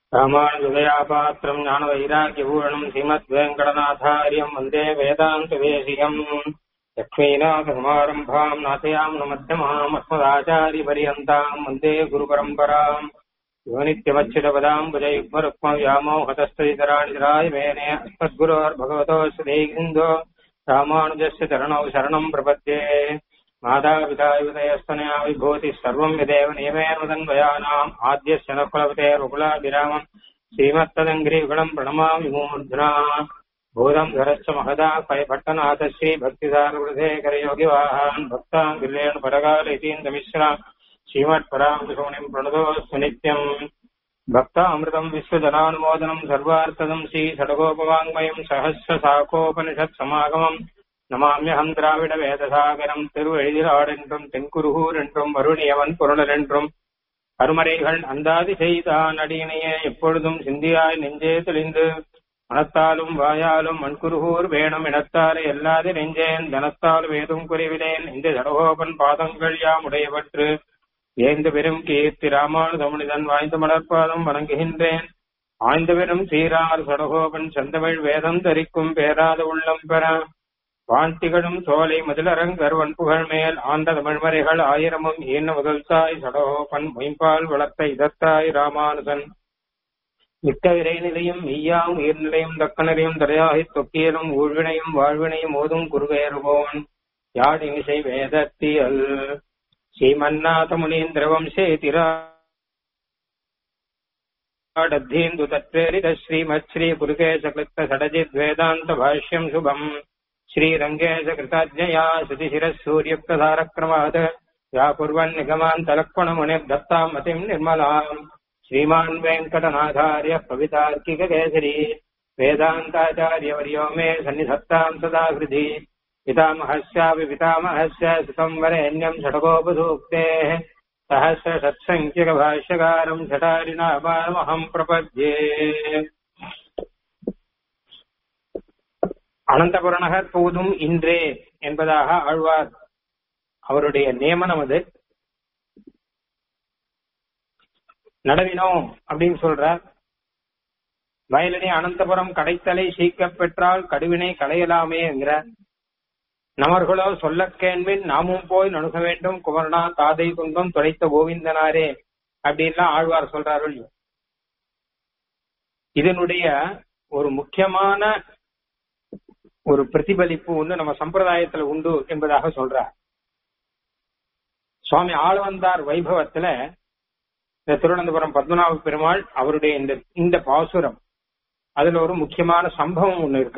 ராமானுஜதயாபாத்திரம் ஞானவைராக்கியபூரணம் ஸ்ரீமத் வேங்கடநாதாரியம் வந்தே வேதாந்தவேசியம் லக்ஷ்மீநாதகுமாரம்பாம் நாசயாம் நமத்தியமாம் அஸ்மதாச்சாரியபரியந்தாம் வந்தே குருபரம்பராம் யோனித்யமச்சிதபதாம் புஜயுக்மருக்மவ்யாமோகதஸ்தராணிராய மேனே அஸ்மத்குரோர்பகவதோஸ்து தேகிந்தோ ராமானுஜस्य चरणौ शरणम् प्रपद्ये मातापिता युदयस्तनया विभूतिः सर्वम् यदेव नियमेन तन्वयानाम् आद्यस्य न कुलपते रुकुलाभिरामम् श्रीमत्तदङ्घ्रीगुणम् प्रणमामि मूर्ध्ना भूतम् धरश्च महदा पयपट्टनाथ श्रीभक्तिसारवृधेकरयोगिवाहान् भक्ताम् गिल्लेण परकाल इतीन्द्रमिश्रा श्रीमत्परामृशोणिम् प्रणतोऽस्तु नित्यम् भक्तामृतम् विश्वजनानुमोदनम् सर्वार्थदम् श्रीषडगोपवाङ्मयम् सहस्रशाकोपनिषत् समागमम् நமாமியகம் திராவிட வேதசாகரம் திருவெழிலாடென்றும் தென்குருகூர் என்றும் வருணியவன் பொருளர் என்றும் அருமறைகள் அந்தாதி செய்தான் அடியினையே எப்பொழுதும் சிந்தியாய் நெஞ்சே தெளிந்து மனத்தாலும் வாயாலும் மண்குருகூர் வேணும் இனத்தாறு எல்லாது நெஞ்சேன் தனத்தாலும் ஏதும் குறைவிலேன் இந்த ஜடகோபன் பாதங்கள் யாம் உடையவற்று ஏந்த பெரும் கீர்த்தி ராமானுதமுனிதன் வாய்ந்த மலர்பாதம் வணங்குகின்றேன் ஆய்ந்த பெரும் சீரார் சடகோபன் செந்தமிழ் வேதம் தரிக்கும் பேராத உள்ளம் பெற வான்திகளும் சோலை முதலரங்கர் புகழ் மேல் ஆண்ட தமிழ்மறைகள் ஆயிரமும் ஈன முதல் தாய் சடகோபன் மொயம்பால் வளர்த்த இதத்தாய் ராமானுதன் மிக்க விரை நிலையும் மெய்யாம் உயிர்நிலையும் தக்கனரையும் தரையாகி தொக்கியலும் ஊழ்வினையும் வாழ்வினையும் ஓதும் குருவேறுவோன் யாழினிசை வேதத்தியல் श्रीमन्नाथ मुनीन्द्र वंशे तिराडद्धीन्दु तत्प्रेरित श्रीमच्छ्री पुरुकेश कृत्त षडजिद्वेदान्त भाष्यम् शुभम् श्रीरङ्गेश कृताज्ञया श्रुतिशिरः सूर्युक्तधारक्रमात् व्याकुर्वन् निगमान्तलक्ष्मणमुनिर्दत्ताम् मतिम् निर्मलाम् श्रीमान् वेङ्कटनाथार्य कवितार्किककेसरी वेदान्ताचार्यवर्यो मे सन्निधत्ताम् सदा हृदि पितामहस्यापि पितामहस्य सुतम् वरेण्यम् षडगोपसूक्तेः सहस्रषट्सङ्ख्यकभाष्यकारम् षटारिनामामहम् प्रपद्ये அனந்தபுரணகர் போதும் இன்றே என்பதாக ஆழ்வார் அவருடைய நியமனம் அது நடவினோம் அப்படின்னு சொல்றார் வயலனே அனந்தபுரம் கடைத்தலை சீக்கப் பெற்றால் கடுவினை களையலாமே என்கிறார் நமர்களோ சொல்ல கேண்மின் நாமும் போய் நணுக வேண்டும் குமரனா காதை துன்பம் துடைத்த கோவிந்தனாரே அப்படின்லாம் ஆழ்வார் சொல்றாரு இதனுடைய ஒரு முக்கியமான ஒரு பிரதிபலிப்பு ஒன்று நம்ம சம்பிரதாயத்துல உண்டு என்பதாக சொல்றார் சுவாமி ஆழ்வந்தார் வைபவத்துல இந்த திருவனந்தபுரம் பத்மநாப பெருமாள் அவருடைய இந்த இந்த பாசுரம் அதுல ஒரு முக்கியமான சம்பவம் ஒண்ணு இருக்கு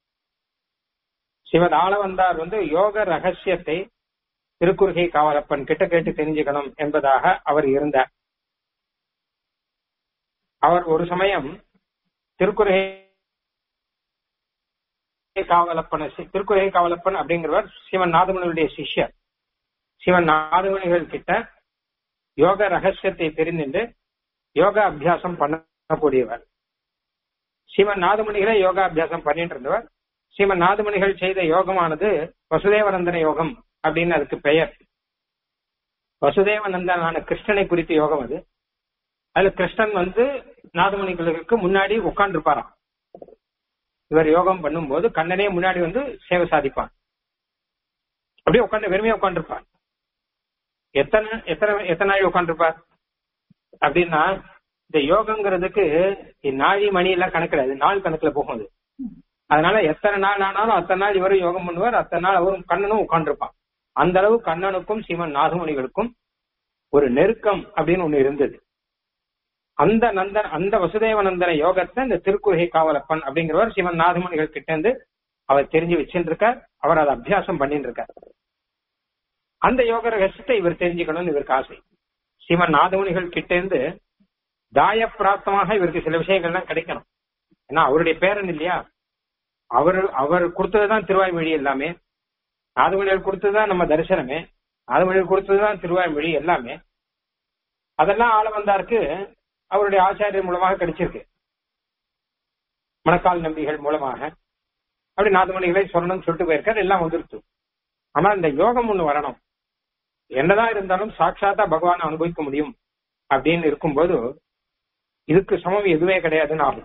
சிவத் ஆளவந்தார் வந்து யோக ரகசியத்தை திருக்குறுகை காவலப்பன் கிட்ட கேட்டு தெரிஞ்சுக்கணும் என்பதாக அவர் இருந்தார் அவர் ஒரு சமயம் திருக்குறுகை காவலப்பன் திருக்குறுகை காவலப்பன் அப்படிங்கிறவர் சிவன் நாதமணியுடைய சிஷ்யர் சிவன் நாதமணிகள் கிட்ட யோக ரகசியத்தை தெரிந்து யோகா அபியாசம் பண்ணக்கூடியவர் சிவன் நாதமணிகளே யோகா அபியாசம் பண்ணிட்டு இருந்தவர் ஸ்ரீமன் நாதமணிகள் செய்த யோகமானது வசுதேவநந்தன யோகம் அப்படின்னு அதுக்கு பெயர் வசுதேவநந்தனான கிருஷ்ணனை குறித்த யோகம் அது அதுல கிருஷ்ணன் வந்து நாதமணிகளுக்கு முன்னாடி உட்கார்ந்துருப்பாராம் இவர் யோகம் பண்ணும்போது கண்ணனே முன்னாடி வந்து சேவை சாதிப்பான் அப்படியே உட்காந்து வெறுமையா உட்காந்துருப்பார் எத்தனை எத்தனை எத்தனை நாள் உட்காந்துருப்பார் அப்படின்னா இந்த யோகங்கிறதுக்கு நாழி மணி எல்லாம் கணக்கிடாது நாள் கணக்குல போகும் அது அதனால எத்தனை நாள் ஆனாலும் அத்தனை நாள் இவரும் யோகம் பண்ணுவார் அத்தனை நாள் அவரும் கண்ணனும் உட்காந்துருப்பான் அந்த அளவு கண்ணனுக்கும் சிவன் நாகமணிகளுக்கும் ஒரு நெருக்கம் அப்படின்னு ஒண்ணு இருந்தது அந்த நந்தன் அந்த வசுதேவ நந்தன யோகத்தை இந்த திருக்குகை காவலப்பன் அப்படிங்கிறவர் சிவன் நாகமணிகள் கிட்ட இருந்து அவர் தெரிஞ்சு வச்சுட்டு இருக்கார் அவர் அதை அபியாசம் பண்ணிட்டு இருக்கார் அந்த யோக ரகசியத்தை இவர் தெரிஞ்சுக்கணும்னு இவருக்கு ஆசை சிவன் நாதமுனிகள் கிட்ட இருந்து தாய பிராப்தமாக இவருக்கு சில விஷயங்கள்லாம் கிடைக்கணும் ஏன்னா அவருடைய பேரன் இல்லையா அவர் அவர் கொடுத்ததுதான் திருவாய்மொழி எல்லாமே நாதமொழிகள் கொடுத்ததுதான் நம்ம தரிசனமே நாதமொழிகள் கொடுத்ததுதான் திருவாய்மொழி எல்லாமே அதெல்லாம் ஆள வந்தாருக்கு அவருடைய ஆச்சாரியர் மூலமாக கிடைச்சிருக்கு மணக்கால் நம்பிகள் மூலமாக அப்படி நாதமணிகளை சொல்லணும்னு சொல்லிட்டு போயிருக்காரு எல்லாம் வந்துருச்சு ஆனா இந்த யோகம் ஒண்ணு வரணும் என்னதான் இருந்தாலும் சாட்சாத்தா பகவானை அனுபவிக்க முடியும் அப்படின்னு இருக்கும்போது இதுக்கு சமம் எதுவுமே கிடையாதுன்னு ஆகும்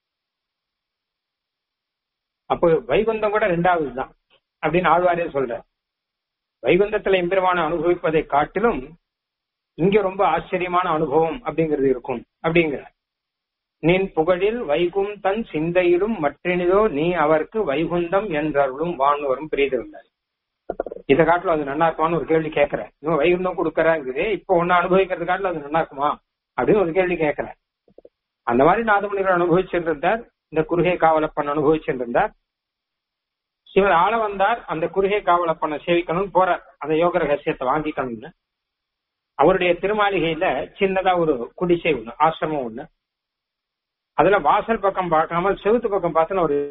அப்போ வைகுந்தம் கூட ரெண்டாவது தான் அப்படின்னு ஆழ்வாரே சொல்ற வைகுந்தத்துல எம்பெருமான அனுபவிப்பதை காட்டிலும் இங்க ரொம்ப ஆச்சரியமான அனுபவம் அப்படிங்கிறது இருக்கும் அப்படிங்கிற நின் புகழில் வைகும் தன் சிந்தையிலும் மற்றினிதோ நீ அவருக்கு வைகுந்தம் என்றருளும் வான் வரும் பிரியதிருந்தார் இதை காட்டிலும் அது நல்லா இருக்குமான்னு ஒரு கேள்வி கேட்கிறேன் இன்னும் வைகுந்தம் கொடுக்கறாங்குது இப்போ ஒன்னு அனுபவிக்கிறது காட்டிலும் அது நல்லா இருக்குமா அப்படின்னு ஒரு கேள்வி கேட்கிறேன் அந்த மாதிரி நாதமணிகள் அனுபவிச்சிருந்தார் இந்த குறுகை காவலப்பன் அனுபவிச்சிருந்தார் இவர் ஆள வந்தார் அந்த குறுகை காவலப்பனை சேவிக்கணும் போறார் அந்த யோக ரகசியத்தை வாங்கிக்கணும்னு அவருடைய திருமாளிகையில சின்னதா ஒரு குடிசை ஒண்ணு ஆசிரமம் ஒண்ணு அதுல வாசல் பக்கம் பார்க்காம செவுத்து பக்கம் பார்த்து ஒரு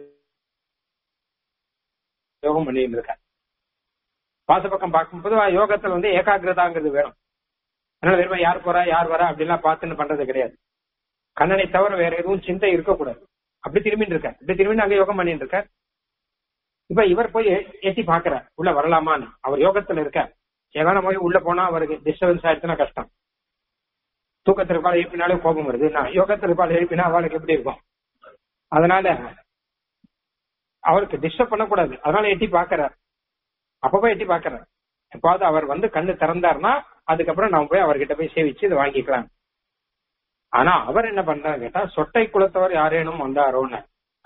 யோகம் பண்ணிட்டு இருக்கார் வாசல் பக்கம் பார்க்கும் பொதுவா யோகத்துல வந்து ஏகாகிரதாங்கிறது வேணும் அதனால வெறும் யார் போறா யார் வரா அப்படிலாம் பார்த்துன்னு பண்றது கிடையாது கண்ணனை தவிர வேற எதுவும் சிந்தை இருக்கக்கூடாது அப்படி திரும்பிட்டு இருக்கார் இப்படி திரும்பி அங்க யோகம் பண்ணிட்டு இருக்கார் இப்ப இவர் போய் எட்டி பாக்குறார் உள்ள வரலாமான்னு அவர் யோகத்துல இருக்கார் ஏதாவது போய் உள்ள போனா அவருக்கு டிஸ்டர்பன்ஸ் ஆயிடுச்சுன்னா கஷ்டம் தூக்கத்திற்கால எழுப்பினாலே கோபம் வருது நான் யோகத்திற்கால எழுப்பினா அவளுக்கு எப்படி இருக்கும் அதனால அவருக்கு டிஸ்டர்ப் பண்ணக்கூடாது அதனால எட்டி பாக்குறார் அப்பப்போ எட்டி பாக்குறார் எப்பாவது அவர் வந்து கண்ணு திறந்தாருன்னா அதுக்கப்புறம் நம்ம போய் அவர்கிட்ட போய் சேவிச்சு இதை வாங்கிக்கலாம் ஆனா அவர் என்ன பண்றாரு கேட்டா சொட்டை குலத்தவர் யாரேனும் வந்தாரோன்னு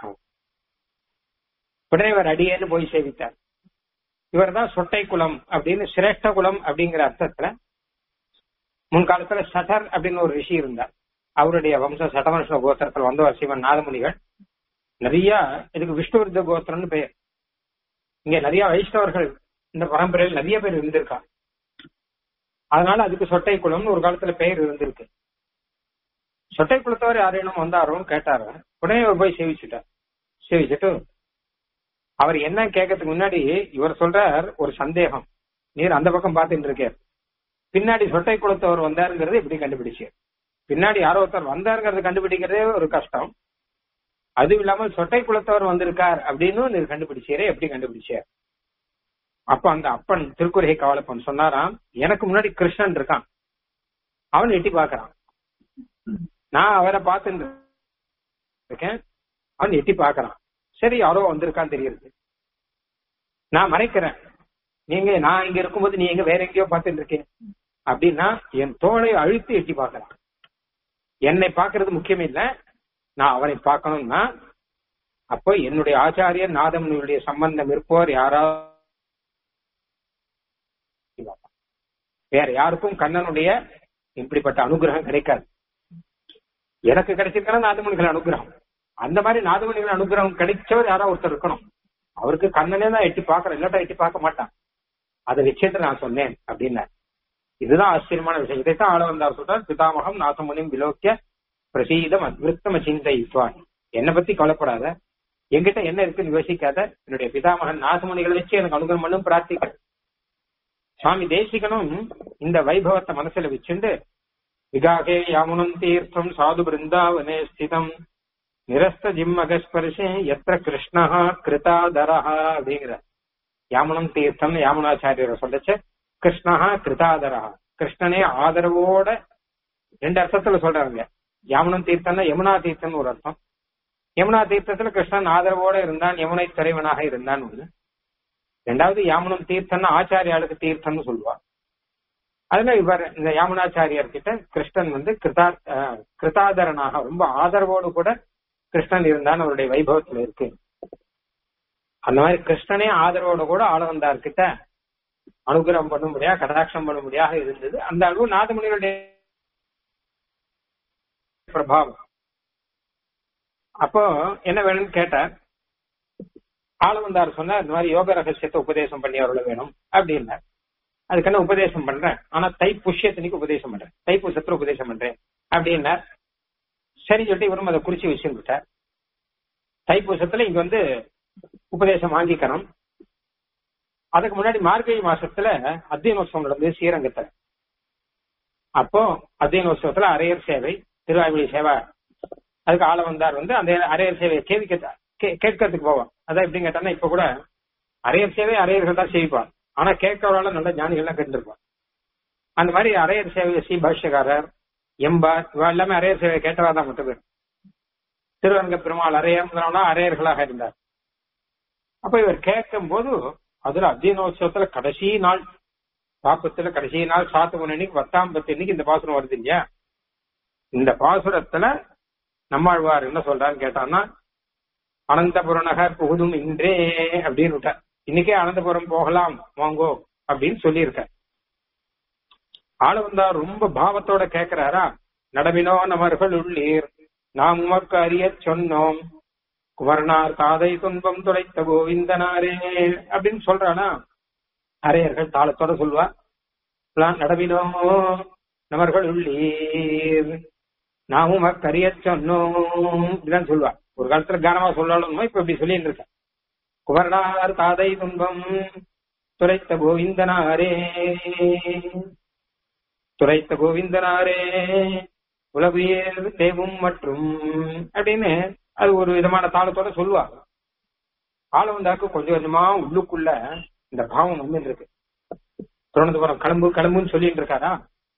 உடனே இவர் அடியேன்னு போய் சேவித்தார் இவர் தான் சொட்டை குலம் அப்படின்னு சிரேஷ்ட குலம் அப்படிங்கிற அர்த்தத்துல முன்காலத்துல சட்டர் அப்படின்னு ஒரு ரிஷி இருந்தார் அவருடைய வம்ச சட்டவம்ச கோத்திரத்தில் வந்தவர் சிவன் நாதமுனிகள் நிறைய இதுக்கு விஷ்ணுவிருத்த கோத்திரம்னு பெயர் இங்க நிறைய வைஷ்ணவர்கள் இந்த பரம்பரையில் நிறைய பேர் இருந்திருக்கா அதனால அதுக்கு சொட்டை குளம்னு ஒரு காலத்துல பெயர் இருந்திருக்கு சொட்டை குளத்தவர் யாரேனும் வந்தாரோன்னு கேட்டாரு உடனே அவர் போய் சேவிச்சுட்டார் சேவிச்சுட்டு அவர் என்ன கேட்கறதுக்கு முன்னாடி இவர் சொல்றார் ஒரு சந்தேகம் நீர் அந்த பக்கம் பார்த்துட்டு இருக்கார் பின்னாடி சொட்டை குளத்தவர் வந்தாருங்கிறது எப்படி கண்டுபிடிச்சு பின்னாடி யாரோ ஒருத்தர் வந்தாருங்கிறது கண்டுபிடிக்கிறதே ஒரு கஷ்டம் அதுவும் இல்லாமல் சொட்டை குளத்தவர் வந்திருக்கார் அப்படின்னு நீர் கண்டுபிடிச்சீரே எப்படி கண்டுபிடிச்சார் அப்ப அந்த அப்பன் திருக்குறை காவலப்பன் சொன்னாராம் எனக்கு முன்னாடி கிருஷ்ணன் இருக்கான் அவன் எட்டி பாக்குறான் நான் அவரை பார்த்துட்டு இருக்கேன் அவன் எட்டி பாக்குறான் சரி யாரோ வந்திருக்கான்னு தெரியுது நான் மறைக்கிறேன் நீங்க நான் இங்க இருக்கும்போது நீ எங்க வேற எங்கேயோ பார்த்துட்டு இருக்கேன் அப்படின்னா என் தோலை அழுத்தி எட்டி பார்க்கறான் என்னை பார்க்கறது முக்கியம் இல்ல நான் அவனை பார்க்கணும்னா அப்போ என்னுடைய ஆச்சாரியர் நாதமுனியுடைய சம்பந்தம் இருப்போர் யாராவது வேற யாருக்கும் கண்ணனுடைய இப்படிப்பட்ட அனுகிரகம் கிடைக்காது எனக்கு கிடைச்சிருக்கா நாதமுனிகள் அனுகிரகம் அந்த மாதிரி நாதமுனிகள் அனுகிரகம் கிடைச்சவர் யாரோ ஒருத்தர் இருக்கணும் அவருக்கு கண்ணனே தான் எட்டி பார்க்கறேன் இல்லாட்டா எட்டி பார்க்க மாட்டான் அதை விஷயத்த நான் சொன்னேன் அப்படின்னார் இதுதான் ஆச்சரியமான விஷயம் இதைத்தான் ஆள வந்தார் சொல்றார் பிதாமகம் நாசமுனியும் விலோக்கிய பிரசீதம் அத்விருத்தம சிந்தைத்வான் என்னை பத்தி கவலைப்படாத என்கிட்ட என்ன இருக்குன்னு யோசிக்காத என்னுடைய பிதாமகன் நாசமுனிகளை வச்சு எனக்கு அனுகிரகம் பண்ணும் பிரார்த்திக்க சுவாமி தேசிகனும் இந்த வைபவத்தை மனசுல வச்சுண்டு விகாகே யாமுனம் தீர்த்தம் சாது பிருந்தாவனே ஸ்திதம் நிரஸ்த ஜிம்மகஸ்பர்ஷே எத்த கிருஷ்ணா கிருதாதரா அப்படிங்கிற யாமுனம் தீர்த்தம் யாமுனாச்சாரியர் சொல்லச்சு கிருஷ்ணா கிருதாதரா கிருஷ்ணனே ஆதரவோட ரெண்டு அர்த்தத்துல சொல்றாங்க யாமுனம் தீர்த்தம்னா யமுனா தீர்த்தம்னு ஒரு அர்த்தம் யமுனா தீர்த்தத்துல கிருஷ்ணன் ஆதரவோட இருந்தான் யமுனை துறைவனாக இருந்தான் ஒண்ணு ரெண்டாவது யாமுனம் தீர்த்தம்னா ஆச்சாரியாளுக்கு தீர்த்தம்னு சொல்லுவா அதுல இவர் இந்த யாமுனாச்சாரியார் கிட்ட கிருஷ்ணன் வந்து கிருதா கிருதாதரனாக ரொம்ப ஆதரவோடு கூட கிருஷ்ணன் இருந்தான் அவருடைய வைபவத்துல இருக்கு அந்த மாதிரி கிருஷ்ணனே ஆதரவோட கூட ஆள வந்தார் கிட்ட அனுகிரகம் பண்ண முடியா கடாட்சம் பண்ண முடியாக இருந்தது அந்த அளவு நாதமுனிகளுடைய பிரபாவம் அப்போ என்ன வேணும்னு கேட்டார் ஆளவந்தார் சொன்னார் இந்த மாதிரி யோக ரகசியத்தை உபதேசம் பண்ணி அவர்கள வேணும் அப்படின்னார் அதுக்கான உபதேசம் பண்றேன் ஆனா தை புஷ்யத்தனைக்கு உபதேசம் பண்றேன் தை புஷத்துல உபதேசம் பண்றேன் அப்படின்னார் சரி சொல்லிட்டு இவரும் அதை குறிச்சு விஷயம் விட்டார் தைப்பூசத்துல இங்க வந்து உபதேசம் வாங்கிக்கணும் அதுக்கு முன்னாடி மார்கழி மாசத்துல அத்தியனோத்சவம் நடந்தது ஸ்ரீரங்கத்துல அப்போ அத்தியனோத்சவத்துல அரையர் சேவை திருவாய்மொழி சேவை அதுக்கு ஆள வந்தார் வந்து அந்த அரையர் சேவையை கேட்க கேட்கறதுக்கு போவான் அதான் எப்படின்னு கேட்டான்னா இப்ப கூட அரையர் சேவை அரையர்கள் தான் செய்வார் ஆனா கேட்கறவரால நல்ல ஞானிகள்லாம் கேட்டுருப்பான் அந்த மாதிரி அரையர் சேவை ஸ்ரீ பாஷ்யக்காரர் எம்பார் இவ எல்லாமே அரையர் சேவை கேட்டவா தான் மொத்த பேர் திருவரங்க பெருமாள் அரையர்னா அரையர்களாக இருந்தார் அப்ப இவர் கேட்கும் போது அதுல அத்தியனோத்சவத்துல கடைசி நாள் பாப்பத்துல கடைசி நாள் சாத்து அன்னைக்கு பத்தாம் பத்து இன்னைக்கு இந்த பாசுரம் வருது இல்லையா இந்த பாசுரத்துல நம்மாழ்வார் என்ன சொல்றாருன்னு கேட்டான்னா அனந்தபுரம் நகர் புகுதும் இன்றே அப்படின்னு விட்டார் இன்னைக்கே அனந்தபுரம் போகலாம் வாங்கோ அப்படின்னு சொல்லியிருக்க ஆளு வந்தா ரொம்ப பாவத்தோட கேக்குறாரா நடமினோ நமர்கள் உள்ளீர் நாம் உமக்கு அறிய சொன்னோம் குமரனார் காதை துன்பம் துடைத்த கோவிந்தனாரே அப்படின்னு சொல்றானா அரையர்கள் தாளத்தோட சொல்வா நடமினோ நமர்கள் உள்ளீர் நாம் உமக்கு அறிய சொன்னோம் இப்படிதான் சொல்வா ஒரு காலத்துல கானமா சொல்லணும் இப்ப இப்படி சொல்லிட்டு இருக்க குமரனார் காதை துன்பம் துரைத்த கோவிந்தனாரே துரைத்த கோவிந்தனாரே உலகுயர் தேவும் மற்றும் அப்படின்னு அது ஒரு விதமான தாளத்தோட சொல்லுவாங்க ஆளவந்தாக்கு கொஞ்சம் கொஞ்சமா உள்ளுக்குள்ள இந்த பாவம் வந்து இருக்கு திருவனந்தபுரம் கிளம்பு கிளம்புன்னு சொல்லிட்டு இருக்காரா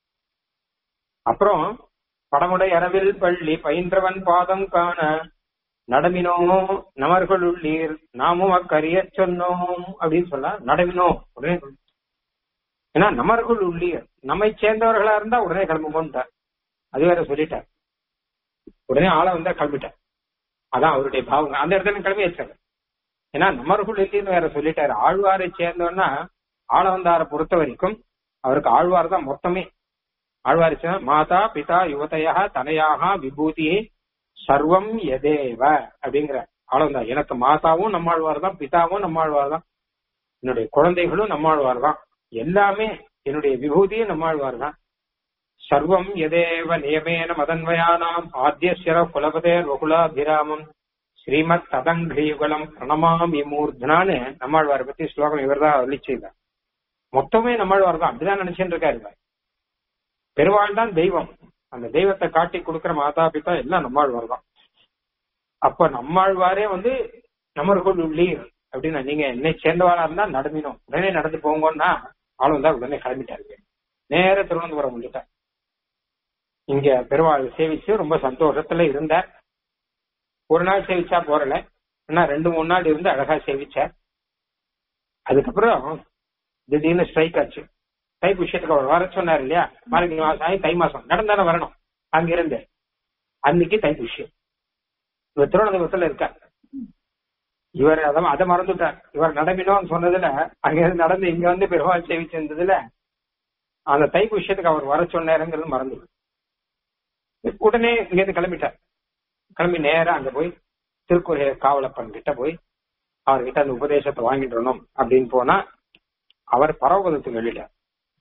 அப்புறம் படமுடை அரவில் பள்ளி பயின்றவன் பாதம் காண நடமினோ நமர்கள் உள்ளீர் நாமும் அக்கறிய சொன்னோம் அப்படின்னு சொல்ல நடமினோ உடனே ஏன்னா நமர்கள் உள்ளீர் நம்மை சேர்ந்தவர்களா இருந்தா உடனே கிளம்புங்கோன்ட்டார் அது வேற சொல்லிட்டார் உடனே ஆளை வந்தா கிளம்பிட்டார் அதான் அவருடைய பாவங்க அந்த இடத்துல கிளம்பி வச்சாரு ஏன்னா நமர்கள் இல்லைன்னு வேற சொல்லிட்டாரு ஆழ்வாரை சேர்ந்தவன்னா ஆள வந்தாரை பொறுத்த வரைக்கும் அவருக்கு ஆழ்வார் தான் மொத்தமே ஆழ்வார் மாதா பிதா யுவதையா தனையாக விபூதி சர்வம் எதேவ அப்படிங்கிற ஆளவந்தா எனக்கு மாதாவும் நம்மாழ்வார் தான் பிதாவும் நம்மாழ்வார் தான் என்னுடைய குழந்தைகளும் நம்மாழ்வார் தான் எல்லாமே என்னுடைய விபூதியும் நம்மாழ்வார் தான் சர்வம் எதேவ நியமேன மதன்வயானாம் ஆத்தியசிர குலபதே ரகுலாபிராமம் ஸ்ரீமத் ததங்கிரியுகலம் பிரணமாமி மூர்தனான்னு நம்மாழ்வாரை பத்தி ஸ்லோகம் இவர் தான் அழிச்சிருக்கார் மொத்தமே நம்மாழ்வார் தான் அப்படிதான் நினைச்சுட்டு இருக்காரு இவர் பெருவாள் தான் தெய்வம் அந்த தெய்வத்தை காட்டி கொடுக்கிற மாதா பிதா எல்லாம் நம்மாழ்வார் தான் அப்ப நம்மாழ்வாரே வந்து நமர்கள் உள்ளீர் அப்படின்னு நீங்க என்னை சேர்ந்தவாளா இருந்தா நடமினோம் உடனே நடந்து போங்கன்னா ஆளும் தான் உடனே கிளம்பிட்டாரு நேர திருவனந்தபுரம் வந்துட்டார் இங்க பெருவாள் சேவிச்சு ரொம்ப சந்தோஷத்துல இருந்தார் ஒரு நாள் சேவிச்சா போறல ஆனா ரெண்டு மூணு நாள் இருந்து அழகா சேவிச்சார் அதுக்கப்புறம் திடீர்னு ஸ்ட்ரைக் ஆச்சு தை விஷயத்துக்கு அவர் வர சொன்னார் இல்லையா மார்கழி மாசம் ஆகி தை மாசம் நடந்தானே வரணும் அங்கிருந்து அன்னைக்கு தை விஷயம் இவர் திருவனந்தபுரத்துல இருக்கார் இவர் அதை அதை மறந்துட்டார் இவர் நடமினோன்னு சொன்னதுல அங்கிருந்து நடந்து இங்க வந்து பெருமாள் சேவிச்சிருந்ததுல அந்த தை விஷயத்துக்கு அவர் வர சொன்னாருங்கிறது மறந்து உடனே இங்கிருந்து கிளம்பிட்டார் கிளம்பி நேரா அங்க போய் திருக்குறைய காவலப்பன் கிட்ட போய் அவர்கிட்ட அந்த உபதேசத்தை வாங்கிட்டு வரணும் அப்படின்னு போனா அவர் பரவபதத்துக்கு வெளியிட்டார்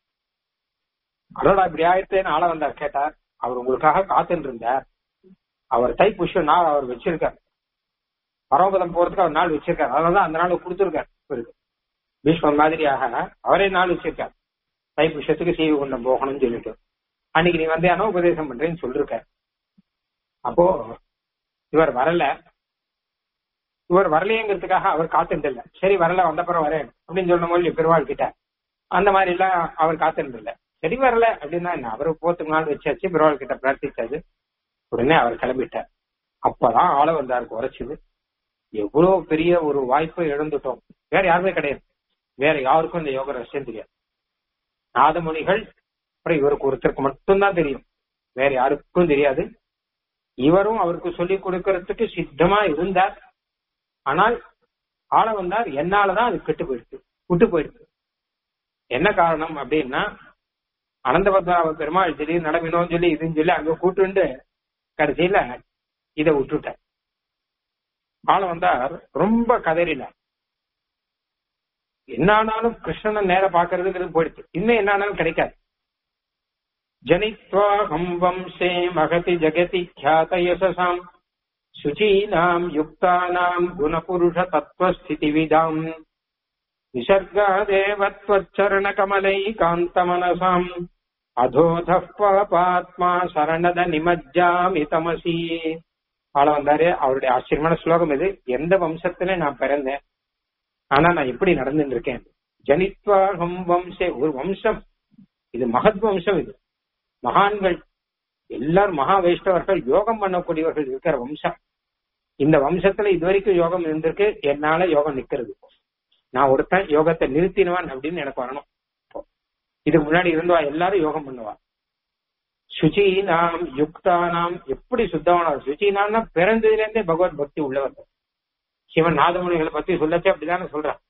அடடா இப்படி ஆயிடுத்தேன்னு ஆள வந்தார் கேட்டார் அவர் உங்களுக்காக காத்துட்டு இருந்தார் அவர் தை புஷ்யம் நாள் அவர் வச்சிருக்கார் பரமபதம் போறதுக்கு அவர் நாள் வச்சிருக்காரு அதனாலதான் அந்த நாள் கொடுத்திருக்காரு இவருக்கு பீஷ்மன் மாதிரியாக அவரே நாள் வச்சிருக்கார் தை புஷ்யத்துக்கு சீவி குண்டம் போகணும்னு சொல்லிட்டு அன்னைக்கு நீ வந்தேனோ உபதேசம் பண்றேன்னு சொல்லிருக்கார் அப்போ இவர் வரல இவர் வரலையேங்கிறதுக்காக அவர் காத்துட்டு இல்ல சரி வரல வந்தப்புறம் வரேன் அப்படின்னு சொன்ன போது பெருவாள் கிட்ட அந்த மாதிரி எல்லாம் அவர் காத்துட்டு இல்ல சரி வரல அப்படின்னா என்ன அவரு போத்துக்கு நாள் வச்சாச்சு பெருவாள் கிட்ட பிரார்த்திச்சாச்சு உடனே அவர் கிளம்பிட்டார் அப்பதான் ஆள வந்தார் குறைச்சுது எவ்வளவு பெரிய ஒரு வாய்ப்பை இழந்துட்டோம் வேற யாருமே கிடையாது வேற யாருக்கும் இந்த யோக ரகசியம் தெரியாது நாதமுனிகள் அப்புறம் இவருக்கு ஒருத்தருக்கு மட்டும்தான் தெரியும் வேற யாருக்கும் தெரியாது இவரும் அவருக்கு சொல்லிக் கொடுக்கறதுக்கு சித்தமா இருந்தார் ஆனால் ஆள வந்தார் என்னாலதான் அது கெட்டு போயிடுச்சு விட்டு போயிடுச்சு என்ன காரணம் அப்படின்னா அனந்தபத்மநாப பெருமாள் திடீர்னு நடக்கணும்னு சொல்லி இதுன்னு சொல்லி அங்க கூட்டுண்டு கடைசியில இதை விட்டுட்டார் ஆள வந்தார் ரொம்ப கதறினார் என்ன ஆனாலும் கிருஷ்ணனை நேர பாக்குறதுங்கிறது போயிடுச்சு இன்னும் என்ன ஆனாலும் கிடைக்காது ஜனித்வா ஹம் வம்சே மகதி ஜகதி ख्यात யசசாம் சுச்சீனாம் யுக்தானாம் குணபுருஷ தத்துவஸ்திதிவிதாம் விசர்காதேவத்வச்சரண கமலை காந்தமனசாம் அதோத பாபாத்மா சரணத நிமஜ்ஜாமி தமசி ஆள வந்தாரு அவருடைய ஆச்சரியமான ஸ்லோகம் இது எந்த வம்சத்துல நான் பிறந்தேன் ஆனா நான் எப்படி நடந்துட்டு இருக்கேன் ஜனித்வாகம் வம்சே ஒரு வம்சம் இது மகத் வம்சம் இது மகான்கள் எல்லாரும் மகா வைஷ்ணவர்கள் யோகம் பண்ணக்கூடியவர்கள் இருக்கிற வம்சம் இந்த வம்சத்துல இதுவரைக்கும் யோகம் இருந்திருக்கு என்னால யோகம் நிக்கிறது நான் ஒருத்தன் யோகத்தை நிறுத்தினவன் அப்படின்னு எனக்கு வரணும் இதுக்கு முன்னாடி இருந்தவா எல்லாரும் யோகம் பண்ணுவா சுச்சீனாம் யுக்தானாம் எப்படி சுத்தமான சுச்சீனாம்னா பிறந்ததுல இருந்தே பகவத் பக்தி உள்ளவர்கள் சிவன் நாதமுனிகளை பத்தி சொல்லச்சே அப்படிதானே சொல்றான்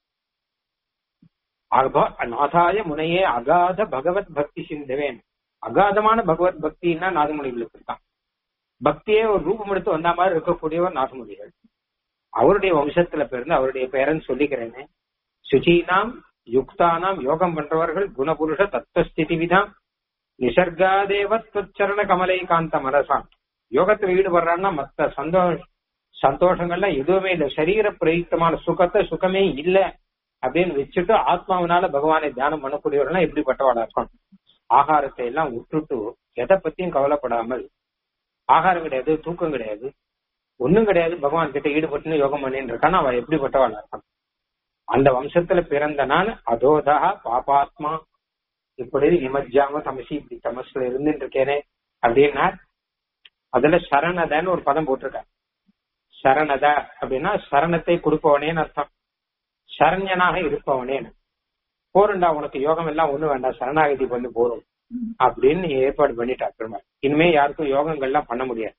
நாதாய முனையே அகாத பகவத் பக்தி சிந்தவேன் அகாதமான பகவத் பக்தின்னா நாதமுனிகளுக்கு இருக்கான் பக்தியே ஒரு ரூபம் எடுத்து வந்த மாதிரி இருக்கக்கூடியவர் நாதமுனிகள் அவருடைய வம்சத்துல பிறந்து அவருடைய பேரன் சொல்லிக்கிறேன்னு சுச்சீனாம் யுக்தானாம் யோகம் பண்றவர்கள் குணபுருஷ தத்துவஸ்திதி விதாம் நிசர்காதேவ துச்சரண கமலை காந்த மனசாம் யோகத்துல ஈடுபடுறான்னா மத்த சந்தோஷ சந்தோஷங்கள்லாம் எதுவுமே இல்லை சரீர பிரயுக்தமான சுகத்தை சுகமே இல்லை அப்படின்னு வச்சுட்டு ஆத்மாவினால பகவானை தியானம் பண்ணக்கூடியவர்கள் எப்படிப்பட்டவாளா இருக்கணும் ஆகாரத்தை எல்லாம் விட்டுட்டு எதை பத்தியும் கவலைப்படாமல் ஆகாரம் கிடையாது தூக்கம் கிடையாது ஒண்ணும் கிடையாது பகவான் கிட்ட ஈடுபட்டுன்னு யோகம் பண்ணிட்டு இருக்கான்னு அவ எப்படிப்பட்டவாளா இருக்கான் அந்த வம்சத்துல பிறந்த நான் அதோதா பாபாத்மா இப்படி நிமஜ்ஜாம தமசி இப்படி தமசுல இருந்துட்டு இருக்கேனே அப்படின்னா அதுல சரணதன்னு ஒரு பதம் போட்டிருக்க சரணத அப்படின்னா சரணத்தை கொடுப்பவனேன்னு அர்த்தம் சரண்யனாக இருப்பவனேன்னு போருண்டா உனக்கு யோகம் எல்லாம் ஒண்ணு வேண்டாம் சரணாகதி பண்ணி போறோம் அப்படின்னு ஏற்பாடு பண்ணிட்டா பெருமாள் இனிமே யாருக்கும் யோகங்கள்லாம் பண்ண முடியாது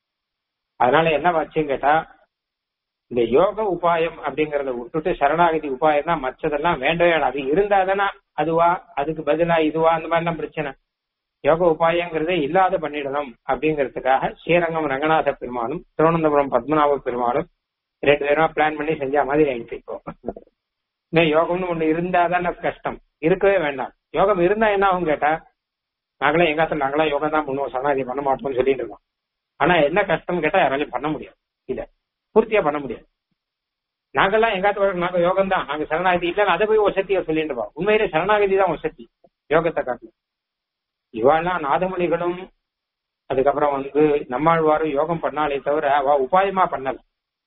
அதனால என்ன வச்சுன்னு கேட்டா இந்த யோக உபாயம் அப்படிங்கறத விட்டுட்டு சரணாகதி உபாயம் தான் மற்றதெல்லாம் வேண்டவே வேண்டாம் அது இருந்தா தானே அதுவா அதுக்கு பதிலா இதுவா அந்த மாதிரிலாம் பிரச்சனை யோக உபாயங்கிறதே இல்லாத பண்ணிடணும் அப்படிங்கிறதுக்காக ஸ்ரீரங்கம் ரங்கநாத பெருமாளும் திருவனந்தபுரம் பத்மநாப பெருமாளும் ரெண்டு பேரும் பிளான் பண்ணி செஞ்ச மாதிரி ஆயிடுச்சு இப்போ இன்னும் யோகம்னு ஒண்ணு இருந்தா தானே கஷ்டம் இருக்கவே வேண்டாம் யோகம் இருந்தா என்ன ஆகும் கேட்டா நாங்களே எங்காத்துல நாங்களா யோகம் தான் பண்ணுவோம் சரணாகதி பண்ண மாட்டோம்னு சொல்லிட்டு இருக்கோம் ஆனா என்ன கஷ்டம் கேட்டா யாராலையும் பண்ண முடியாது இத பூர்த்தியா பண்ண முடியாது நாங்கெல்லாம் எங்காத்து நாங்க யோகம் தான் நாங்க சரணாகதி இல்ல அதை போய் வசதியா சொல்லிட்டு இருக்கோம் உண்மையிலே சரணாகதி தான் வசதி யோகத்தை காட்டல இவாள்லாம் நாதமொழிகளும் அதுக்கப்புறம் வந்து நம்மாழ்வாரும் யோகம் பண்ணாலே தவிர அவ உபாயமா பண்ணல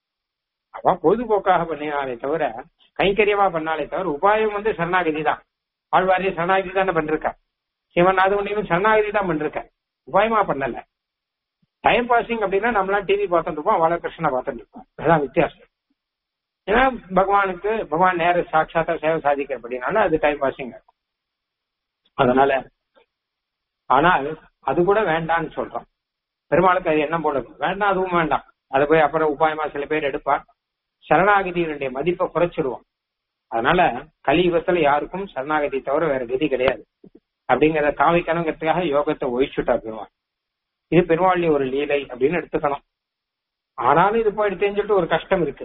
அவ பொழுதுபோக்காக பண்ணினாலே தவிர கைங்கரியமா பண்ணாலே தவிர உபாயம் வந்து சரணாகதி தான் ஆழ்வாரே சரணாகதி தானே பண்ணிருக்கா சிவன் நாதமணியும் சரணாகதி தான் பண்ணிருக்க உபாயமா பண்ணல டைம் பாசிங் அப்படின்னா நம்மளாம் டிவி பார்த்துட்டு இருப்போம் பாலகிருஷ்ணனை பார்த்துட்டு இருப்போம் அதுதான் வித்தியாசம் ஏன்னா பகவானுக்கு பகவான் நேர சாட்சாத்தா சேவை சாதிக்கிறபடினால அது டைம் பாசிங் இருக்கும் அதனால ஆனால் அது கூட வேண்டாம்னு சொல்றோம் பெருமாளுக்கு அது என்ன போடுது வேண்டாம் அதுவும் வேண்டாம் அதை போய் அப்புறம் உபாயமா சில பேர் எடுப்பா சரணாகதியினுடைய மதிப்பை குறைச்சிடுவோம் அதனால கலியுகத்துல யாருக்கும் சரணாகதி தவிர வேற கதி கிடையாது அப்படிங்கறத காமிக்கணுங்கிறதுக்காக யோகத்தை ஒழிச்சுட்டா பெருமாள் இது பெருமாளுடைய ஒரு லீலை அப்படின்னு எடுத்துக்கணும் ஆனாலும் இது போய் தெரிஞ்சுட்டு ஒரு கஷ்டம் இருக்கு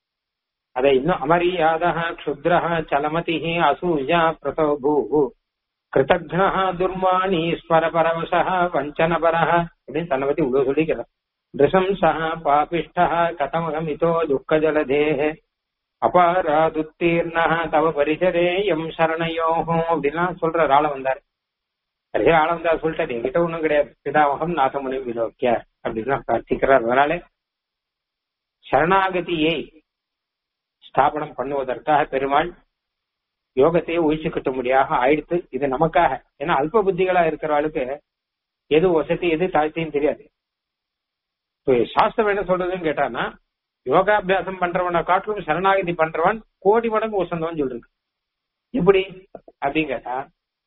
அதை இன்னும் அமரியாத க்ஷுத்ரஹ சலமதி அசூயா பிரதோபூ கிருத்தக்னா துர்மானி ஸ்வரபரவச வஞ்சனபர அப்படின்னு தன்னை பத்தி இவ்வளவு சொல்லிக்கிறார் நிருசம்சா பாபிஷ்ட கதமகமிதோ துக்க ஜலதேஹ அபாராதுத்தீர்ண தவ பரிசரேயம் சரணையோகம் அப்படின்லாம் சொல்ற ஆள வந்தார் நிறைய ஆள வந்தார் சொல்லிட்டாரு என்கிட்ட ஒண்ணும் கிடையாது பிதாவகம் நாதமுனி விலோக்கிய அப்படின்னு பிரார்த்திக்கிறார் அதனால சரணாகதியை ஸ்தாபனம் பண்ணுவதற்காக பெருமாள் யோகத்தையே ஒழிச்சு கட்டும்படியாக ஆயிடுத்து இது நமக்காக ஏன்னா அல்ப புத்திகளா இருக்கிறவளுக்கு எது வசதி எது தாழ்த்தின்னு தெரியாது இப்போ சாஸ்திரம் என்ன சொல்றதுன்னு கேட்டான்னா யோகாபியாசம் பண்றவனை காட்டிலும் சரணாகதி பண்றவன் கோடி மடங்கு உசந்தவன் சொல்லிருக்கு எப்படி அப்படின்னு கேட்டா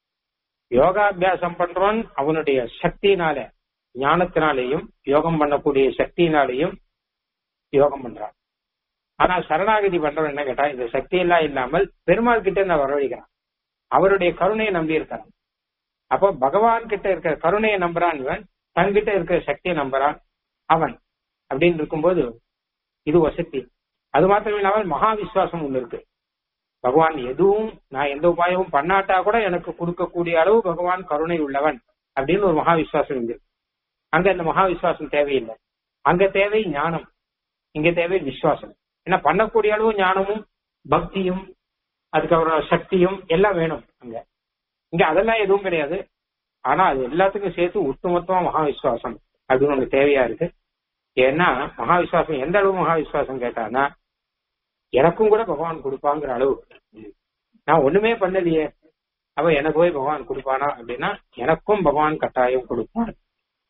யோகாபியாசம் பண்றவன் அவனுடைய சக்தியினால ஞானத்தினாலேயும் யோகம் பண்ணக்கூடிய சக்தியினாலேயும் யோகம் பண்றான் ஆனா சரணாகதி பண்றவன் என்ன கேட்டா இந்த சக்தி எல்லாம் இல்லாமல் பெருமாள் கிட்ட நான் வரவழைக்கிறான் அவருடைய கருணையை நம்பி இருக்கிறான் அப்போ பகவான் கிட்ட இருக்கிற கருணையை நம்புறான் இவன் தன்கிட்ட இருக்கிற சக்தியை நம்புறான் அவன் அப்படின்னு இருக்கும்போது இது வசதி அது மாத்திரம் இல்லாமல் மகா விசுவாசம் ஒண்ணு இருக்கு பகவான் எதுவும் நான் எந்த உபாயமும் பண்ணாட்டா கூட எனக்கு கொடுக்கக்கூடிய அளவு பகவான் கருணை உள்ளவன் அப்படின்னு ஒரு மகா விசுவாசம் இருக்கு அங்க இந்த மகா விசுவாசம் தேவையில்லை அங்க தேவை ஞானம் இங்க தேவை விசுவாசம் ஏன்னா பண்ணக்கூடிய அளவு ஞானமும் பக்தியும் அதுக்கப்புறம் சக்தியும் எல்லாம் வேணும் அங்க இங்க அதெல்லாம் எதுவும் கிடையாது ஆனா அது எல்லாத்துக்கும் சேர்த்து ஒட்டுமொத்தமா மகா விசுவாசம் அப்படின்னு நமக்கு தேவையா இருக்கு ஏன்னா மகா விசுவாசம் எந்த அளவு மகா விசுவாசம் கேட்டானா எனக்கும் கூட பகவான் கொடுப்பாங்கிற அளவு நான் ஒண்ணுமே பண்ணலையே அவ எனக்கு போய் பகவான் கொடுப்பானா அப்படின்னா எனக்கும் பகவான் கட்டாயம் கொடுப்பான்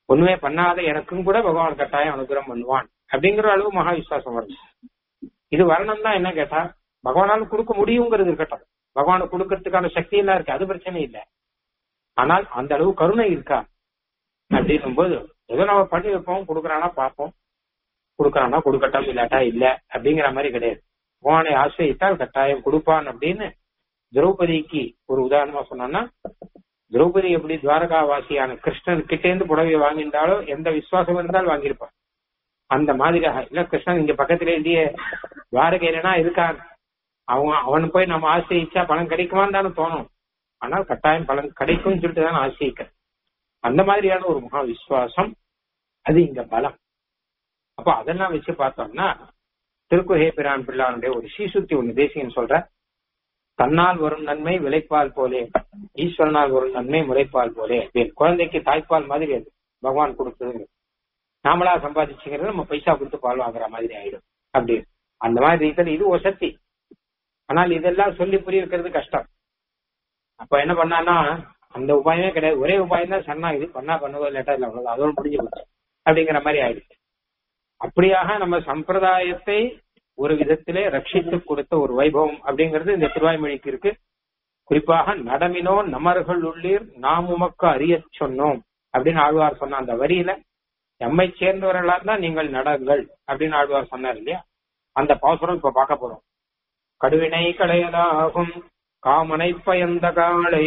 ஒண்ணுமே பண்ணாத எனக்கும் கூட பகவான் கட்டாயம் அனுகிரகம் பண்ணுவான் அப்படிங்கிற அளவு மகா விசுவாசம் வரும் இது வரணும் தான் என்ன கேட்டா பகவானால கொடுக்க முடியுங்கிறது இருக்கட்டும் பகவானுக்கு கொடுக்கறதுக்கான சக்தி எல்லாம் இருக்கு அது பிரச்சனை இல்லை ஆனால் அந்த அளவு கருணை இருக்கா அப்படின்னும் போது ஏதோ நம்ம பண்ணி வைப்போம் கொடுக்கறானா பார்ப்போம் கொடுக்கறானா கொடுக்கட்டும் இல்லாட்டா இல்ல அப்படிங்கிற மாதிரி கிடையாது பகவானை ஆசிரியித்தால் கட்டாயம் கொடுப்பான் அப்படின்னு திரௌபதிக்கு ஒரு உதாரணமா சொன்னோம்னா திரௌபதி எப்படி துவாரகா வாசியான கிருஷ்ணன் கிட்டேந்து புடவை வாங்கியிருந்தாலோ எந்த விசுவாசம் இருந்தாலும் வாங்கியிருப்பான் அந்த மாதிரியாக இல்ல கிருஷ்ணன் இங்க பக்கத்துல இல்லையே துவாரகையிலனா இருக்கான் அவன் அவன் போய் நம்ம ஆசிரியிச்சா பலன் கிடைக்குமான்னு தானே தோணும் ஆனால் கட்டாயம் பலன் கிடைக்கும்னு சொல்லிட்டு தான் ஆசிரியிக்க அந்த மாதிரியான ஒரு மகா விசுவாசம் அது இங்க பலம் அப்போ அதெல்லாம் வச்சு பார்த்தோம்னா திருக்குகை பிரான் பிள்ளானுடைய ஒரு சீசுத்தி ஒண்ணு தேசியன் சொல்ற தன்னால் வரும் நன்மை விளைப்பால் போலே ஈஸ்வரனால் வரும் நன்மை முளைப்பால் போலே அப்படின்னு குழந்தைக்கு தாய்ப்பால் மாதிரி அது பகவான் கொடுத்ததுங்க நாமளா சம்பாதிச்சுங்கிறது நம்ம பைசா கொடுத்து பால் வாங்குற மாதிரி ஆயிடும் அப்படி அந்த மாதிரி இதுல இது ஒரு சக்தி ஆனால் இதெல்லாம் சொல்லி புரிய வைக்கிறது கஷ்டம் அப்ப என்ன பண்ணான்னா அந்த உபாயமே கிடையாது ஒரே உபாயம் தான் சொன்னா இது பண்ணா பண்ணுவோம் இல்லாட்டா இல்ல அவ்வளவு அதோட முடிஞ்சு போச்சு அப்படிங்கிற மாதிரி ஆயிடுச்சு அப்படியாக நம்ம சம்பிரதாயத்தை ஒரு விதத்திலே ரட்சித்து கொடுத்த ஒரு வைபவம் அப்படிங்கிறது இந்த திருவாய்மொழிக்கு இருக்கு குறிப்பாக நடமினோ நமர்கள் உள்ளீர் நாம் உமக்கு அறிய சொன்னோம் அப்படின்னு ஆழ்வார் சொன்ன அந்த வரியில எம்மை சேர்ந்தவர்களா தான் நீங்கள் நடங்கள் அப்படின்னு ஆழ்வார் சொன்னார் இல்லையா அந்த பாசுரம் இப்ப பார்க்க போறோம் கடுவினை களையலாகும் காமனை பயந்த காளே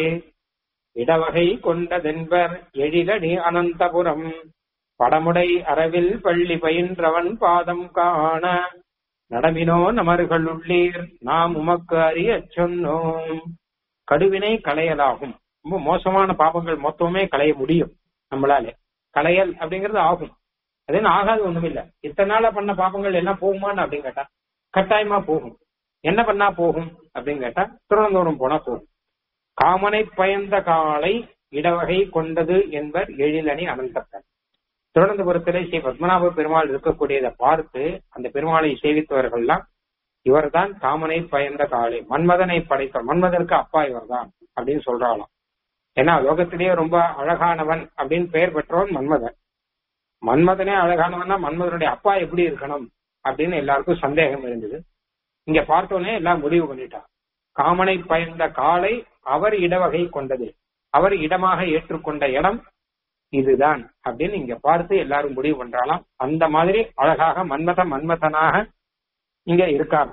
இடவகை கொண்டதென்பர் எழிலடி அனந்தபுரம் படமுடை அரவில் பள்ளி பயின்றவன் பாதம் காண நடமினோ நமர்கள் உள்ளீர் நாம் உமக்கு அறிய சொன்னோம் கடுவினை களையலாகும் ரொம்ப மோசமான பாபங்கள் மொத்தமே களைய முடியும் நம்மளால களையல் அப்படிங்கிறது ஆகும் அது என்ன ஆகாது ஒண்ணுமில்ல இத்தனை நாளா பண்ண பாபங்கள் எல்லாம் போகுமான்னு அப்படின்னு கேட்டா கட்டாயமா போகும் என்ன பண்ணா போகும் அப்படின்னு கேட்டா திருவனந்தபுரம் போனா போகும் காமனை பயந்த காலை இடவகை கொண்டது என்பர் எழிலணி அனந்தப்பர் திருவனந்தபுரத்திலே ஸ்ரீ பத்மநாப பெருமாள் இருக்கக்கூடியதை பார்த்து அந்த பெருமாளை சேவித்தவர்கள்லாம் இவர்தான் காமனை பயந்த காலை மன்மதனை படைத்த மன்மதற்கு அப்பா இவர்தான் அப்படின்னு சொல்றாளாம் ஏன்னா லோகத்திலேயே ரொம்ப அழகானவன் அப்படின்னு பெயர் பெற்றவன் மன்மதன் மன்மதனே அழகானவன்னா மன்மதனுடைய அப்பா எப்படி இருக்கணும் அப்படின்னு எல்லாருக்கும் சந்தேகம் இருந்தது இங்க பார்த்தோன்னே எல்லாம் முடிவு பண்ணிட்டான் காமனை பயந்த காலை அவர் இடவகை கொண்டது அவர் இடமாக ஏற்றுக்கொண்ட இடம் இதுதான் அப்படின்னு இங்க பார்த்து எல்லாரும் முடிவு பண்றாலாம் அந்த மாதிரி அழகாக மன்மத மன்மதனாக இங்க இருக்காங்க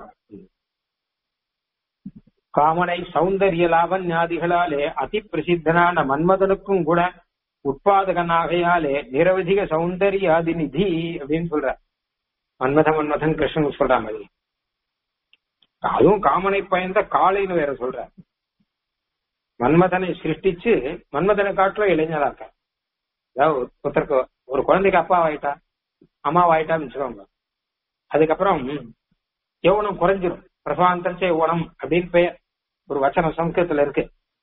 காமனை சௌந்தரிய லாவண்யாதிகளாலே அதி பிரசித்தனான மன்மதனுக்கும் கூட உட்பாதகனாகையாலே நிரவதிக சௌந்தர்யாதி நிதி அப்படின்னு சொல்ற மன்மத மன்மதன் கிருஷ்ணன் சொல்ற மாதிரி அதுவும் காமனை பயந்த காளைன்னு வேற சொல்ற மன்மதனை சிருஷ்டிச்சு மன்மதனை காட்டுல இளைஞராக்க அதாவது ஒருத்தருக்கு ஒரு குழந்தைக்கு அப்பா ஆயிட்டா அம்மா ஆயிட்டான்னு வச்சுக்கோங்க அதுக்கப்புறம் யௌவனம் குறைஞ்சிரும் பிரசாந்தரிச்ச யௌவனம் அப்படின்னு பெயர் ஒரு வச்சனம் சம்ஸ்கிருதத்துல இருக்கு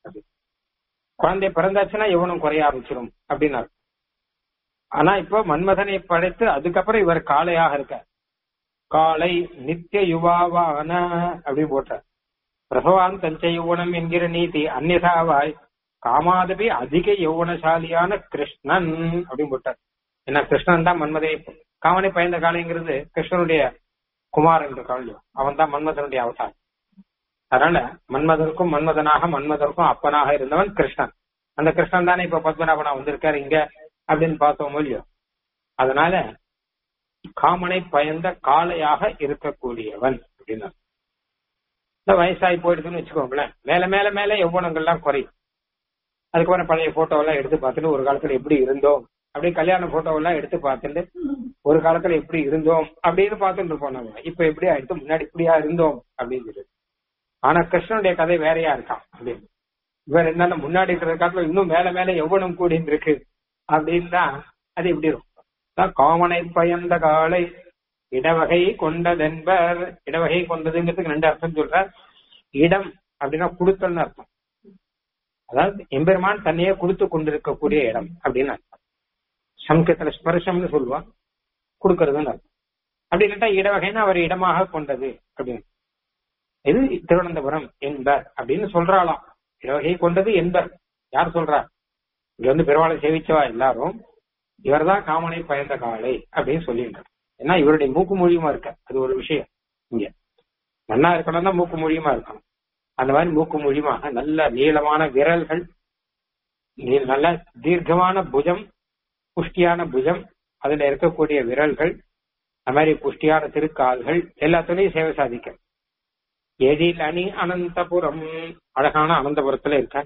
குழந்தை பிறந்தாச்சுன்னா யௌவனம் குறைய ஆரம்பிச்சிடும் அப்படின்னாரு ஆனா இப்போ மன்மதனை படைத்து அதுக்கப்புறம் இவர் காளையாக இருக்க காலை நித்திய யுவாவான அப்படின்னு போட்டார் பிரசவான் தஞ்ச யௌவனம் என்கிற நீதி அந்நிதாவாய் காமாதபி அதிக யௌவனசாலியான கிருஷ்ணன் அப்படின்னு போட்டார் ஏன்னா கிருஷ்ணன் தான் மன்மதை காமனை பயந்த காலைங்கிறது கிருஷ்ணனுடைய குமார் என்று காலையும் அவன் தான் மன்மதனுடைய அவதாரம் அதனால மன்மதனுக்கும் மன்மதனாக மன்மதனுக்கும் அப்பனாக இருந்தவன் கிருஷ்ணன் அந்த கிருஷ்ணன் தானே இப்ப பத்மநாபனா வந்திருக்காரு இங்க அப்படின்னு பார்த்தோம் இல்லையோ அதனால காமனை பயந்த காளையாக இருக்கக்கூடியவன் அப்படின்னு இந்த வயசாகி போயிடுதுன்னு வச்சுக்கோங்களேன் மேல மேல மேல எவ்வளவுங்கள்லாம் குறையும் அதுக்கப்புறம் பழைய போட்டோ எல்லாம் எடுத்து பார்த்துட்டு ஒரு காலத்துல எப்படி இருந்தோம் அப்படியே கல்யாண போட்டோ எல்லாம் எடுத்து பார்த்துட்டு ஒரு காலத்துல எப்படி இருந்தோம் அப்படின்னு பார்த்துட்டு இருப்போம் நம்ம இப்ப எப்படி ஆயிடுத்து முன்னாடி இப்படியா இருந்தோம் அப்படின்னு சொல்லி ஆனா கிருஷ்ணனுடைய கதை வேறையா இருக்கான் அப்படின்னு இவர் என்னன்னா முன்னாடி இருக்கிற காலத்துல இன்னும் மேல மேல எவ்வளவு கூடி இருக்கு அப்படின்னு தான் அது எப்படி இருக்கும் காமனை பயந்த காலை இடவகை கொண்டதென்பர் இடவகை கொண்டதுங்கிறதுக்கு ரெண்டு அர்த்தம் சொல்ற இடம் அப்படின்னா கொடுத்தல்னு அர்த்தம் அதாவது எம்பெருமான் தன்னையே கொடுத்து கொண்டிருக்கக்கூடிய இடம் அப்படின்னு அர்த்தம் சம்ஸ்கிருத்துல ஸ்பர்ஷம்னு சொல்லுவான் கொடுக்கறதுன்னு அர்த்தம் அப்படி இல்லாட்டா இடவகைன்னு அவர் இடமாக கொண்டது அப்படின்னு இது திருவனந்தபுரம் என்பர் அப்படின்னு சொல்றாளாம் இடவகை கொண்டது என்பர் யார் சொல்றா இங்க வந்து பெருமாளை சேவிச்சவா எல்லாரும் இவர்தான் காமனை பயந்த காலை அப்படின்னு சொல்லியிருக்கார் ஏன்னா இவருடைய மூக்கு மொழியுமா இருக்க அது ஒரு விஷயம் இங்க மண்ணா இருக்கணும்னா மூக்கு மொழியுமா இருக்கணும் அந்த மாதிரி மூக்கு மொழியுமாக நல்ல நீளமான விரல்கள் நீ- நல்ல தீர்க்கமான புஜம் புஷ்டியான புஜம் அதுல இருக்கக்கூடிய விரல்கள் அது மாதிரி புஷ்டியான திருக்கால்கள் எல்லாத்துலயும் சேவை சாதிக்க எதில் அணி அனந்தபுரம் அழகான அனந்தபுரத்துல இருக்க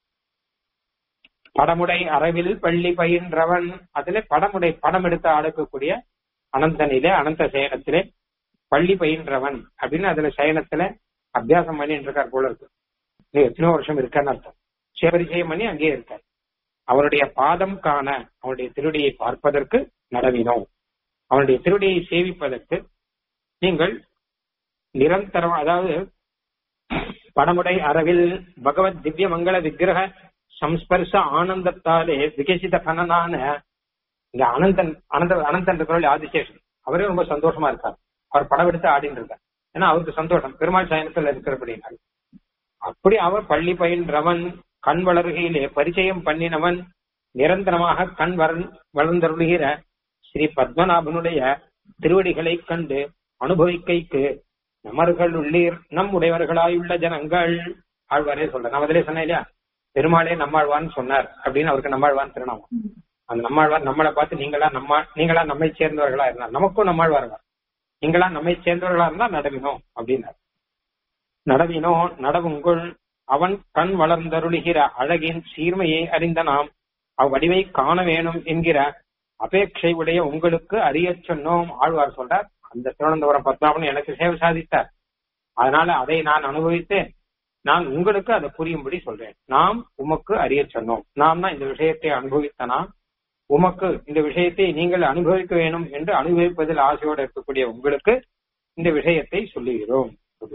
படமுடை அரவில் பள்ளி பயின்றவன் அதுல படமுடை படம் எடுத்து ஆடக்கூடிய அனந்தனிலே அனந்த சயனத்திலே பள்ளி பயின்றவன் அப்படின்னு அதுல சயனத்துல அபியாசம் பண்ணிட்டு இருக்கார் போல இருக்கு இன்னும் எத்தனையோ வருஷம் இருக்கான்னு அர்த்தம் சிவபரிச்சயம் பண்ணி அங்கேயே இருக்கார் அவருடைய பாதம் காண அவருடைய திருடியை பார்ப்பதற்கு நடவினோம் அவனுடைய திருடியை சேவிப்பதற்கு நீங்கள் நிரந்தரம் அதாவது படமுடை அரவில் பகவத் திவ்ய மங்கள விக்கிரக சம்ஸ்பர்ச ஆனந்தத்தாலே விகசித கணனான இங்க அனந்தன் அனந்த அனந்தன் இருக்கிற ஆதிசேஷன் அவரே ரொம்ப சந்தோஷமா இருக்கார் அவர் படம் எடுத்து ஆடின்னு இருக்கார் ஏன்னா அவருக்கு சந்தோஷம் பெருமாள் சயனத்தில் இருக்கிறபடினால அப்படி அவர் பள்ளி பயின்றவன் கண் வளர்கையிலே பரிச்சயம் பண்ணினவன் நிரந்தரமாக கண் வளர்ந் வளர்ந்தருளுகிற ஸ்ரீ பத்மநாபனுடைய திருவடிகளை கண்டு அனுபவிக்கைக்கு நமர்கள் உள்ளீர் நம் உடையவர்களாயுள்ள ஜனங்கள் ஆழ்வாரே சொல்ற நான் அதிலே சொன்னேன் இல்லையா பெருமாளே நம்மாழ்வான்னு சொன்னார் அப்படின்னு அவருக்கு நம்மாழ்வான் திருநாமம் அந்த நம்மாழ்வார் நம்மளை பார்த்து நீங்களா நம்ம நீங்களா நம்மை சேர்ந்தவர்களா இருந்தார் நமக்கும் நம்மாழ்வாருங்க நீங்களா நம்மை சேர்ந்தவர்களா இருந்தா நடவினோம் அப்படின்னார் நடவினோ நடவுங்குள் அவன் கண் வளர்ந்தருளுகிற அழகின் சீர்மையை அறிந்த நாம் அவ்வடிவை காண வேணும் என்கிற அபேட்சை உடைய உங்களுக்கு அறியச் சொன்னோம் ஆழ்வார் சொல்றார் அந்த திருவனந்தபுரம் பத்மநாபன் எனக்கு சேவை சாதித்தார் அதனால அதை நான் அனுபவித்தேன் நான் உங்களுக்கு அதை புரியும்படி சொல்றேன் நாம் உமக்கு அறியச் சொன்னோம் நாம்னா இந்த விஷயத்தை அனுபவித்த நாம் உமக்கு இந்த விஷயத்தை நீங்கள் அனுபவிக்க வேணும் என்று அனுபவிப்பதில் ஆசையோடு இருக்கக்கூடிய உங்களுக்கு இந்த விஷயத்தை சொல்லுகிறோம்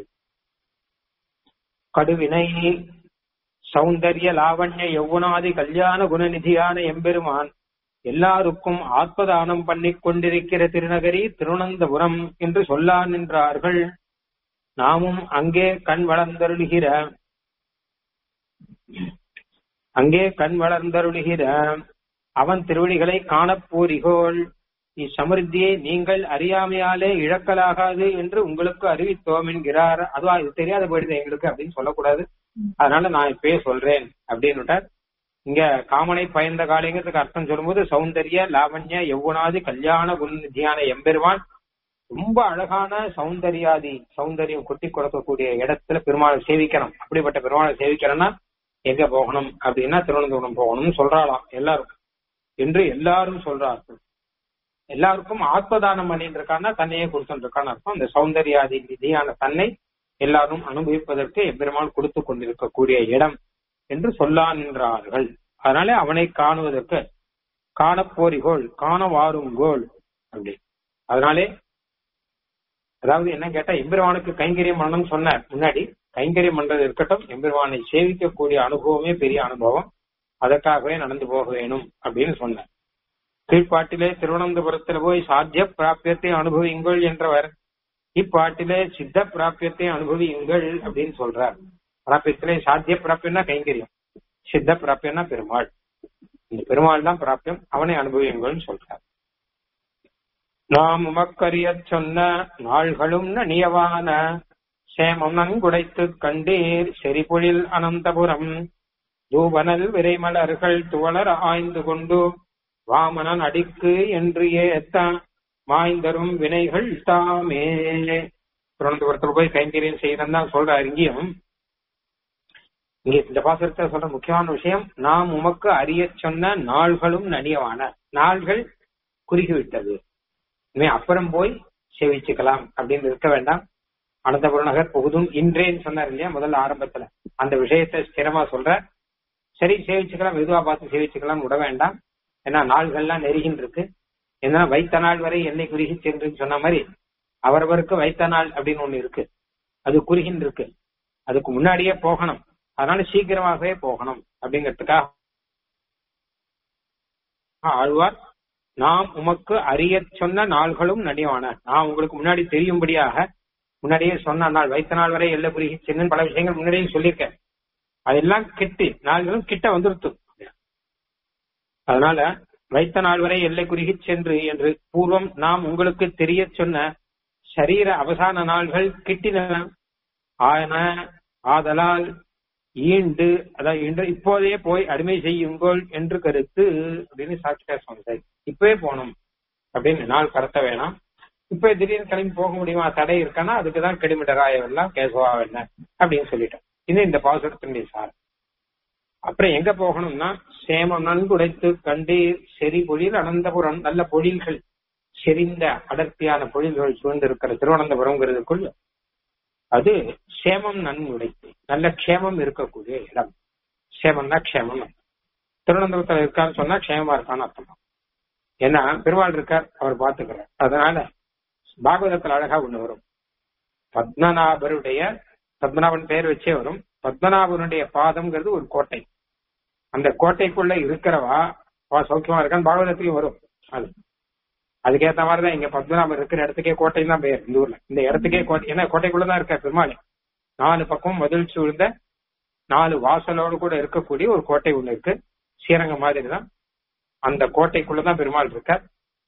கடுவினை சௌந்தர்ய லாவண்ய யௌவனாதி கல்யாண குணநிதியான எம்பெருமான் எல்லாருக்கும் ஆத்மதானம் பண்ணிக் கொண்டிருக்கிற திருநகரி திருவனந்தபுரம் என்று சொல்லா நின்றார்கள் நாமும் அங்கே கண் வளர்ந்தருளுகிற அங்கே கண் வளர்ந்தருளுகிற அவன் திருவடிகளை காணப்போரிகோள் இச்சமிருத்தியை நீங்கள் அறியாமையாலே இழக்கலாகாது என்று உங்களுக்கு அறிவித்தோம் என்கிறார் அதுவா இது தெரியாத போயிடுது எங்களுக்கு அப்படின்னு சொல்லக்கூடாது அதனால நான் இப்பயே சொல்றேன் அப்படின்னு இங்க காமனை பயந்த காலைங்கிறதுக்கு அர்த்தம் சொல்லும்போது சௌந்தர்ய லாவண்ய யௌவனாதி கல்யாண குணநிதியான எம்பெருமான் ரொம்ப அழகான சௌந்தர்யாதி சௌந்தரியம் கொட்டி கொடுக்கக்கூடிய இடத்துல பெருமாளை சேவிக்கணும் அப்படிப்பட்ட பெருமாளை சேவிக்கிறோம்னா எங்க போகணும் அப்படின்னா திருவனந்தபுரம் போகணும்னு சொல்றாளாம் எல்லாரும் என்று எல்லாரும் சொல்றார்கள் எல்லாருக்கும் ஆத்மதானம் பண்ணிட்டு இருக்கான்னா தன்னையே கொடுத்துட்டு இருக்கான்னு அர்த்தம் இந்த சௌந்தர்யாதி நிதியான தன்னை எல்லாரும் அனுபவிப்பதற்கு எம்பெருமான் கொடுத்து கொண்டிருக்கக்கூடிய இடம் என்று சொல்லா நின்றார்கள் அதனால அவனை காணுவதற்கு காணப்போரிகோள் காண வாருங்கோள் அப்படி அதனாலே அதாவது என்ன கேட்டா எம்பெருமானுக்கு கைங்கரியம் பண்ணணும்னு சொன்னார் முன்னாடி கைங்கரியம் பண்றது இருக்கட்டும் எம்பெருமானை சேவிக்கக்கூடிய அனுபவமே பெரிய அனுபவம் அதற்காகவே நடந்து போக வேணும் அப்படின்னு சொன்னார் கீழ்ப்பாட்டிலே திருவனந்தபுரத்தில் போய் சாத்திய பிராபியத்தை அனுபவியுங்கள் என்றவர் இப்பாட்டிலே சித்த பிராபியத்தை அனுபவியுங்கள் அப்படின்னு சொல்றார் பிராபியத்திலே சாத்திய பிராபியம்னா கைங்கரியம் சித்த பிராபியம்னா பெருமாள் இந்த பெருமாள் தான் பிராபியம் அவனை அனுபவியுங்கள்னு சொல்றார் நாம் உமக்கறியச் சொன்ன நாள்களும் நனியவான சேமம் நன்குடைத்து கண்டீர் செறிபொழில் அனந்தபுரம் தூபனல் விரைமலர்கள் துவளர் ஆய்ந்து கொண்டு வாமனன் அடிக்கு என்று ஏத்த மாய்ந்தரும் வினைகள் தாமே திருவனந்தபுரத்துல போய் கைங்கரியம் செய்யணும் தான் சொல்றாரு இங்கேயும் இங்க இந்த பாசுரத்தை சொல்ற முக்கியமான விஷயம் நாம் உமக்கு அறிய சொன்ன நாள்களும் நனியவான நாள்கள் குறுகிவிட்டது இனிமே அப்புறம் போய் சேவிச்சுக்கலாம் அப்படின்னு இருக்க வேண்டாம் அனந்தபுரம் நகர் புகுதும் இன்றேன்னு சொன்னார் இல்லையா முதல்ல ஆரம்பத்துல அந்த விஷயத்தை ஸ்திரமா சொல்ற சரி சேவிச்சுக்கலாம் மெதுவா பார்த்து சேவிச்சுக்கலாம் விட வேண்டாம் ஏன்னா நாள்கள்லாம் நெருகின்னு இருக்கு ஏன்னா வைத்த நாள் வரை என்னை குறுகி சென்றுன்னு சொன்ன மாதிரி அவரவருக்கு வைத்த நாள் அப்படின்னு ஒண்ணு இருக்கு அது குறுகின்னு இருக்கு அதுக்கு முன்னாடியே போகணும் அதனால சீக்கிரமாகவே போகணும் அப்படிங்கிறதுக்காக ஆழ்வார் நாம் உமக்கு அறிய சொன்ன நாள்களும் நடிவான நான் உங்களுக்கு முன்னாடி தெரியும்படியாக முன்னாடியே சொன்ன நாள் வைத்த நாள் வரை எல்லை குறுகி சென்னு பல விஷயங்கள் முன்னாடியே சொல்லியிருக்கேன் அதெல்லாம் கிட்டு நாள்களும் கிட்ட வந்துருத்து அதனால வைத்த நாள் வரை எல்லை குறுகி சென்று என்று பூர்வம் நாம் உங்களுக்கு தெரிய சொன்ன சரீர அவசான நாள்கள் கிட்டின ஆன ஆதலால் ஈண்டு அதாவது ஈண்டு இப்போதே போய் அடிமை செய்யுங்கள் என்று கருத்து அப்படின்னு சாட்சியா சொன்னார் இப்பவே போகணும் அப்படின்னு நாள் கடத்த வேணாம் இப்ப திடீர்னு கிளம்பி போக முடியுமா தடை இருக்கானா அதுக்குதான் கெடிமிடராயவெல்லாம் கேசவா என்ன அப்படின்னு சொல்லிட்டோம் இது இந்த பாசுரத்தினுடைய சார் அப்புறம் எங்க போகணும்னா சேமம் நன்குடைத்து கண்டீர் செறி பொழில் அனந்தபுரம் நல்ல பொழில்கள் செறிந்த அடர்த்தியான பொழில்கள் சூழ்ந்திருக்கிற திருவனந்தபுரம்ங்கிறதுக்குள் அது சேமம் நன்குடைத்து நல்ல க்ஷேமம் இருக்கக்கூடிய இடம் சேமம்னா க்ஷேமம் திருவனந்தபுரத்துல இருக்கான்னு சொன்னா க்ஷேமமா இருக்கான்னு அர்த்தம் ஏன்னா பெருமாள் இருக்கார் அவர் பாத்துக்கிறார் அதனால பாகவதத்தில் அழகா ஒண்ணு வரும் பத்மநாபருடைய பத்மநாபன் பெயர் வச்சே வரும் பத்மநாபனுடைய பாதம்ங்கிறது ஒரு கோட்டை அந்த கோட்டைக்குள்ள இருக்கிறவா அவ சௌக்கியமா இருக்கான்னு பாகவதத்திலையும் வரும் அது அதுக்கேத்த மாதிரிதான் இங்க பத்மநாபன் இருக்கிற இடத்துக்கே கோட்டை தான் பெயர் இந்த ஊர்ல இந்த இடத்துக்கே கோட்டை ஏன்னா கோட்டைக்குள்ளதான் இருக்க பெருமாள் நாலு பக்கம் மதில் சூழ்ந்த நாலு வாசலோடு கூட இருக்கக்கூடிய ஒரு கோட்டை ஒண்ணு இருக்கு ஸ்ரீரங்கம் மாதிரி தான் அந்த கோட்டைக்குள்ளதான் பெருமாள் இருக்கார்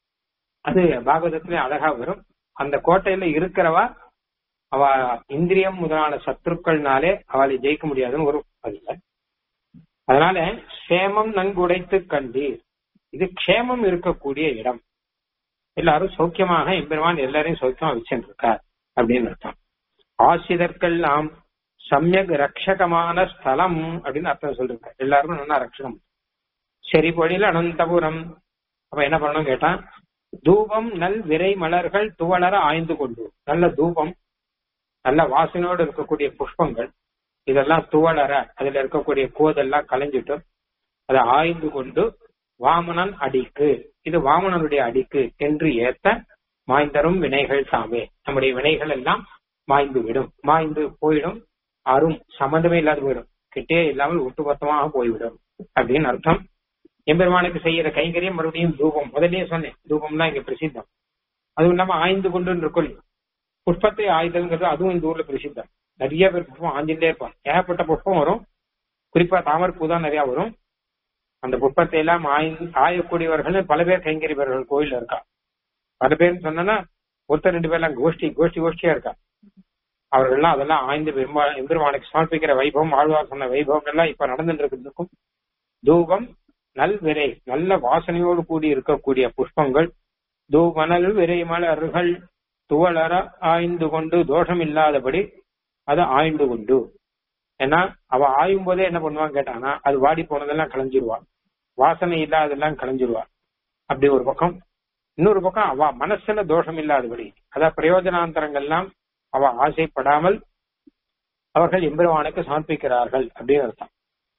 அது பாகவதத்திலே அழகா வரும் அந்த கோட்டையில இருக்கிறவா அவ இந்திரியம் முதலான சத்துருக்கள்னாலே அவளை ஜெயிக்க முடியாதுன்னு வரும் அதுல அதனால சேமம் நன்குடைத்து கண்டீர் இது க்ஷேமம் இருக்கக்கூடிய இடம் எல்லாரும் சௌக்கியமாக எம்பெருமான் எல்லாரையும் சௌக்கியமா வச்சுருக்கார் அப்படின்னு அர்த்தம் ஆசிரியர்கள்லாம் சமயக் ரட்சகமான ஸ்தலம் அப்படின்னு அர்த்தம் சொல்லிருக்க எல்லாருக்கும் நல்லா ரட்சகம் சரி பொழில் அனந்தபுரம் அப்ப என்ன பண்ணணும் கேட்டா தூபம் நல் விரை மலர்கள் துவளர ஆய்ந்து கொண்டு நல்ல தூபம் நல்ல வாசனையோடு இருக்கக்கூடிய புஷ்பங்கள் இதெல்லாம் துவளர அதுல இருக்கக்கூடிய கோதெல்லாம் கலைஞ்சிட்டு அதை ஆய்ந்து கொண்டு வாமனன் அடிக்கு இது வாமனனுடைய அடிக்கு என்று ஏத்த மாய்ந்தரும் வினைகள் தாமே நம்முடைய வினைகள் எல்லாம் மாய்ந்து விடும் மாய்ந்து போயிடும் அரும் சம்பந்தமே இல்லாத போயிடும் கிட்டே இல்லாமல் ஒட்டுமொத்தமாக போய்விடும் அப்படின்னு அர்த்தம் எம்பெருமானுக்கு செய்யற கைங்கரியம் மறுபடியும் தூபம் முதல்லயே சொன்னேன் தூபம் தான் இங்க பிரசித்தம் அதுவும் இல்லாம ஆய்ந்து கொண்டு இருக்கும் புஷ்பத்தை ஆயுதங்கிறது அதுவும் இந்த ஊர்ல பிரசித்தம் நிறைய பேர் புஷ்பம் ஆஞ்சிட்டே இருப்பான் ஏகப்பட்ட புஷ்பம் வரும் குறிப்பா தாமரைப்பூ தான் நிறைய வரும் அந்த புஷ்பத்தை எல்லாம் ஆய்ந்து ஆயக்கூடியவர்கள் பல பேர் கைங்கரிவர்கள் கோயில்ல இருக்கா பல பேர்னு சொன்னா ஒருத்தர் ரெண்டு பேர்லாம் கோஷ்டி கோஷ்டி கோஷ்டியா இருக்கா அவர்கள்லாம் அதெல்லாம் ஆய்ந்து பெருமா எம்பெருமானுக்கு சமர்ப்பிக்கிற வைபவம் ஆழ்வார் சொன்ன வைபவம் எல்லாம் இப்ப நடந்துட்டு இருக்கிறதுக்கும் தூபம் நல் விரை நல்ல வாசனையோடு கூடி இருக்கக்கூடிய புஷ்பங்கள் தூவனல் விரை மலர்கள் துவளர ஆய்ந்து கொண்டு தோஷம் இல்லாதபடி அதை ஆய்ந்து கொண்டு ஏன்னா அவ ஆயும் போதே என்ன பண்ணுவான்னு கேட்டானா அது வாடி போனதெல்லாம் களைஞ்சிருவா வாசனை இல்லாததெல்லாம் களைஞ்சிருவா அப்படி ஒரு பக்கம் இன்னொரு பக்கம் அவ மனசுல தோஷம் இல்லாதபடி அதான் பிரயோஜனாந்தரங்கள்லாம் அவ ஆசைப்படாமல் அவர்கள் எம்பெருமானுக்கு சமர்ப்பிக்கிறார்கள் அப்படின்னு அர்த்தம்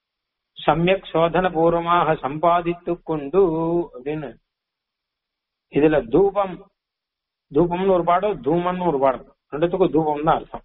சமயக் சோதன பூர்வமாக சம்பாதித்து கொண்டு அப்படின்னு இதுல தூபம் தூபம்னு ஒரு பாடம் தூமம்னு ஒரு பாடம் ரெண்டுத்துக்கும் தூபம் தான் அர்த்தம்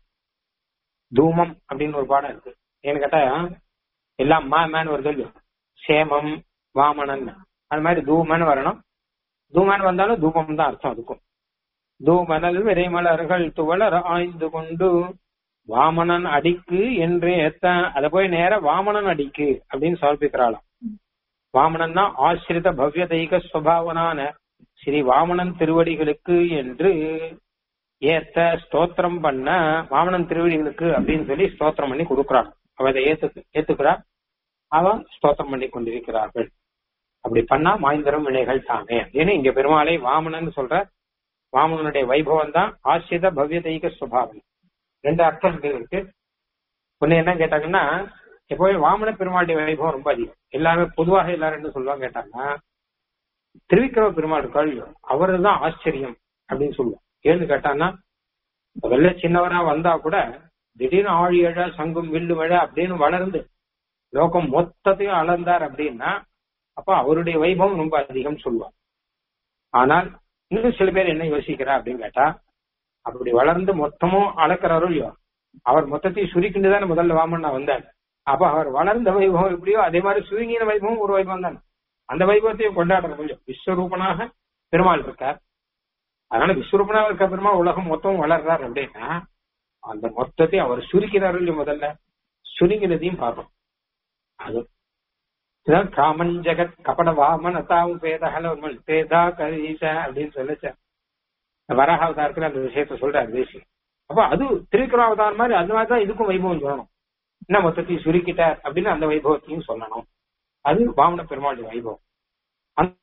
தூமம் அப்படின்னு ஒரு பாடம் இருக்கு ஏன்னு கேட்டா எல்லாம் மா மேன் வருது இல்லையோ சேமம் வாமனன் அது மாதிரி தூமன் வரணும் தூமன் வந்தாலும் தூபம் தான் அர்த்தம் அதுக்கும் தூமனல் விரைமலர்கள் துவளர் ஆய்ந்து கொண்டு வாமனன் அடிக்கு என்று ஏத்த அத போய் நேர வாமனன் அடிக்கு அப்படின்னு சமர்ப்பிக்கிறாளாம் வாமனன் தான் ஆசிரித பவ்ய தெய்க சுவாவனான ஸ்ரீ வாமனன் திருவடிகளுக்கு என்று ஏத்த ஸ்தோத்திரம் பண்ண வாமனன் திருவடிகளுக்கு அப்படின்னு சொல்லி ஸ்தோத்திரம் பண்ணி கொடுக்குறான் அவ அதை ஏத்து ஏத்துக்கிறா அவன் ஸ்தோத்திரம் பண்ணி கொண்டிருக்கிறார்கள் அப்படி பண்ணா மாய்ந்தரும் வினைகள் தானே அப்படின்னு இங்க பெருமாளை வாமனன் சொல்ற வாமனனுடைய வைபவம் தான் ஆசிரித பவ்ய தெய்க சுவாவம் ரெண்டு அர்த்தம் இருக்கு ஒண்ணு என்ன கேட்டாங்கன்னா எப்பவுமே வாமன பெருமாளுடைய வைபவம் ரொம்ப அதிகம் எல்லாருமே பொதுவாக எல்லாரும் என்ன சொல்லுவாங்க கேட்டாங்கன்னா திருவிக்கிரம பெருமாள் இருக்காள் அவரு தான் ஆச்சரியம் அப்படின்னு சொல்லுவோம் ஏன்னு கேட்டான்னா முதல்ல சின்னவரா வந்தா கூட திடீர்னு ஆழி எழ சங்கும் வில்லு மழ அப்படின்னு வளர்ந்து லோகம் மொத்தத்தையும் அளந்தார் அப்படின்னா அப்ப அவருடைய வைபவம் ரொம்ப அதிகம் சொல்லுவார் ஆனால் இன்னும் சில பேர் என்ன யோசிக்கிறா அப்படின்னு கேட்டா அப்படி வளர்ந்து மொத்தமும் அளக்கிறாரோ இல்லையோ அவர் மொத்தத்தையும் சுருக்கிட்டு தானே முதல்ல வாமன்னா வந்தார் அப்ப அவர் வளர்ந்த வைபவம் எப்படியோ அதே மாதிரி சுருங்கின வைபவம் ஒரு வைபவம் தானே அந்த வைபவத்தையும் கொண்டாடுற கொஞ்சம் விஸ்வரூபனாக பெருமாள் இருக்கார் அதனால விஸ்வரூபனாக இருக்க பெருமாள் உலகம் மொத்தம் வளர்றார் அப்படின்னா அந்த மொத்தத்தையும் அவர் சுருக்கிறாரு இல்லையோ முதல்ல சுருங்கினதையும் பார்க்கணும் அது இதான் காமன் ஜெகத் கபட வாமன் அத்தாவும் பேதகல பேதா கரீச அப்படின்னு சொல்லிச்ச வராக அவதாரத்துல அந்த விஷயத்த சொல்றாரு தேசி அப்ப அது திருக்குறள் அவதாரம் மாதிரி அது மாதிரி தான் இதுக்கும் வைபவம் சொல்லணும் என்ன மொத்தத்தையும் சுருக்கிட்டார் அப்படின்னு அந்த வைபவத்தையும் சொல்லணும் அது வாமன பெருமாளுடைய வைபவம் அந்த-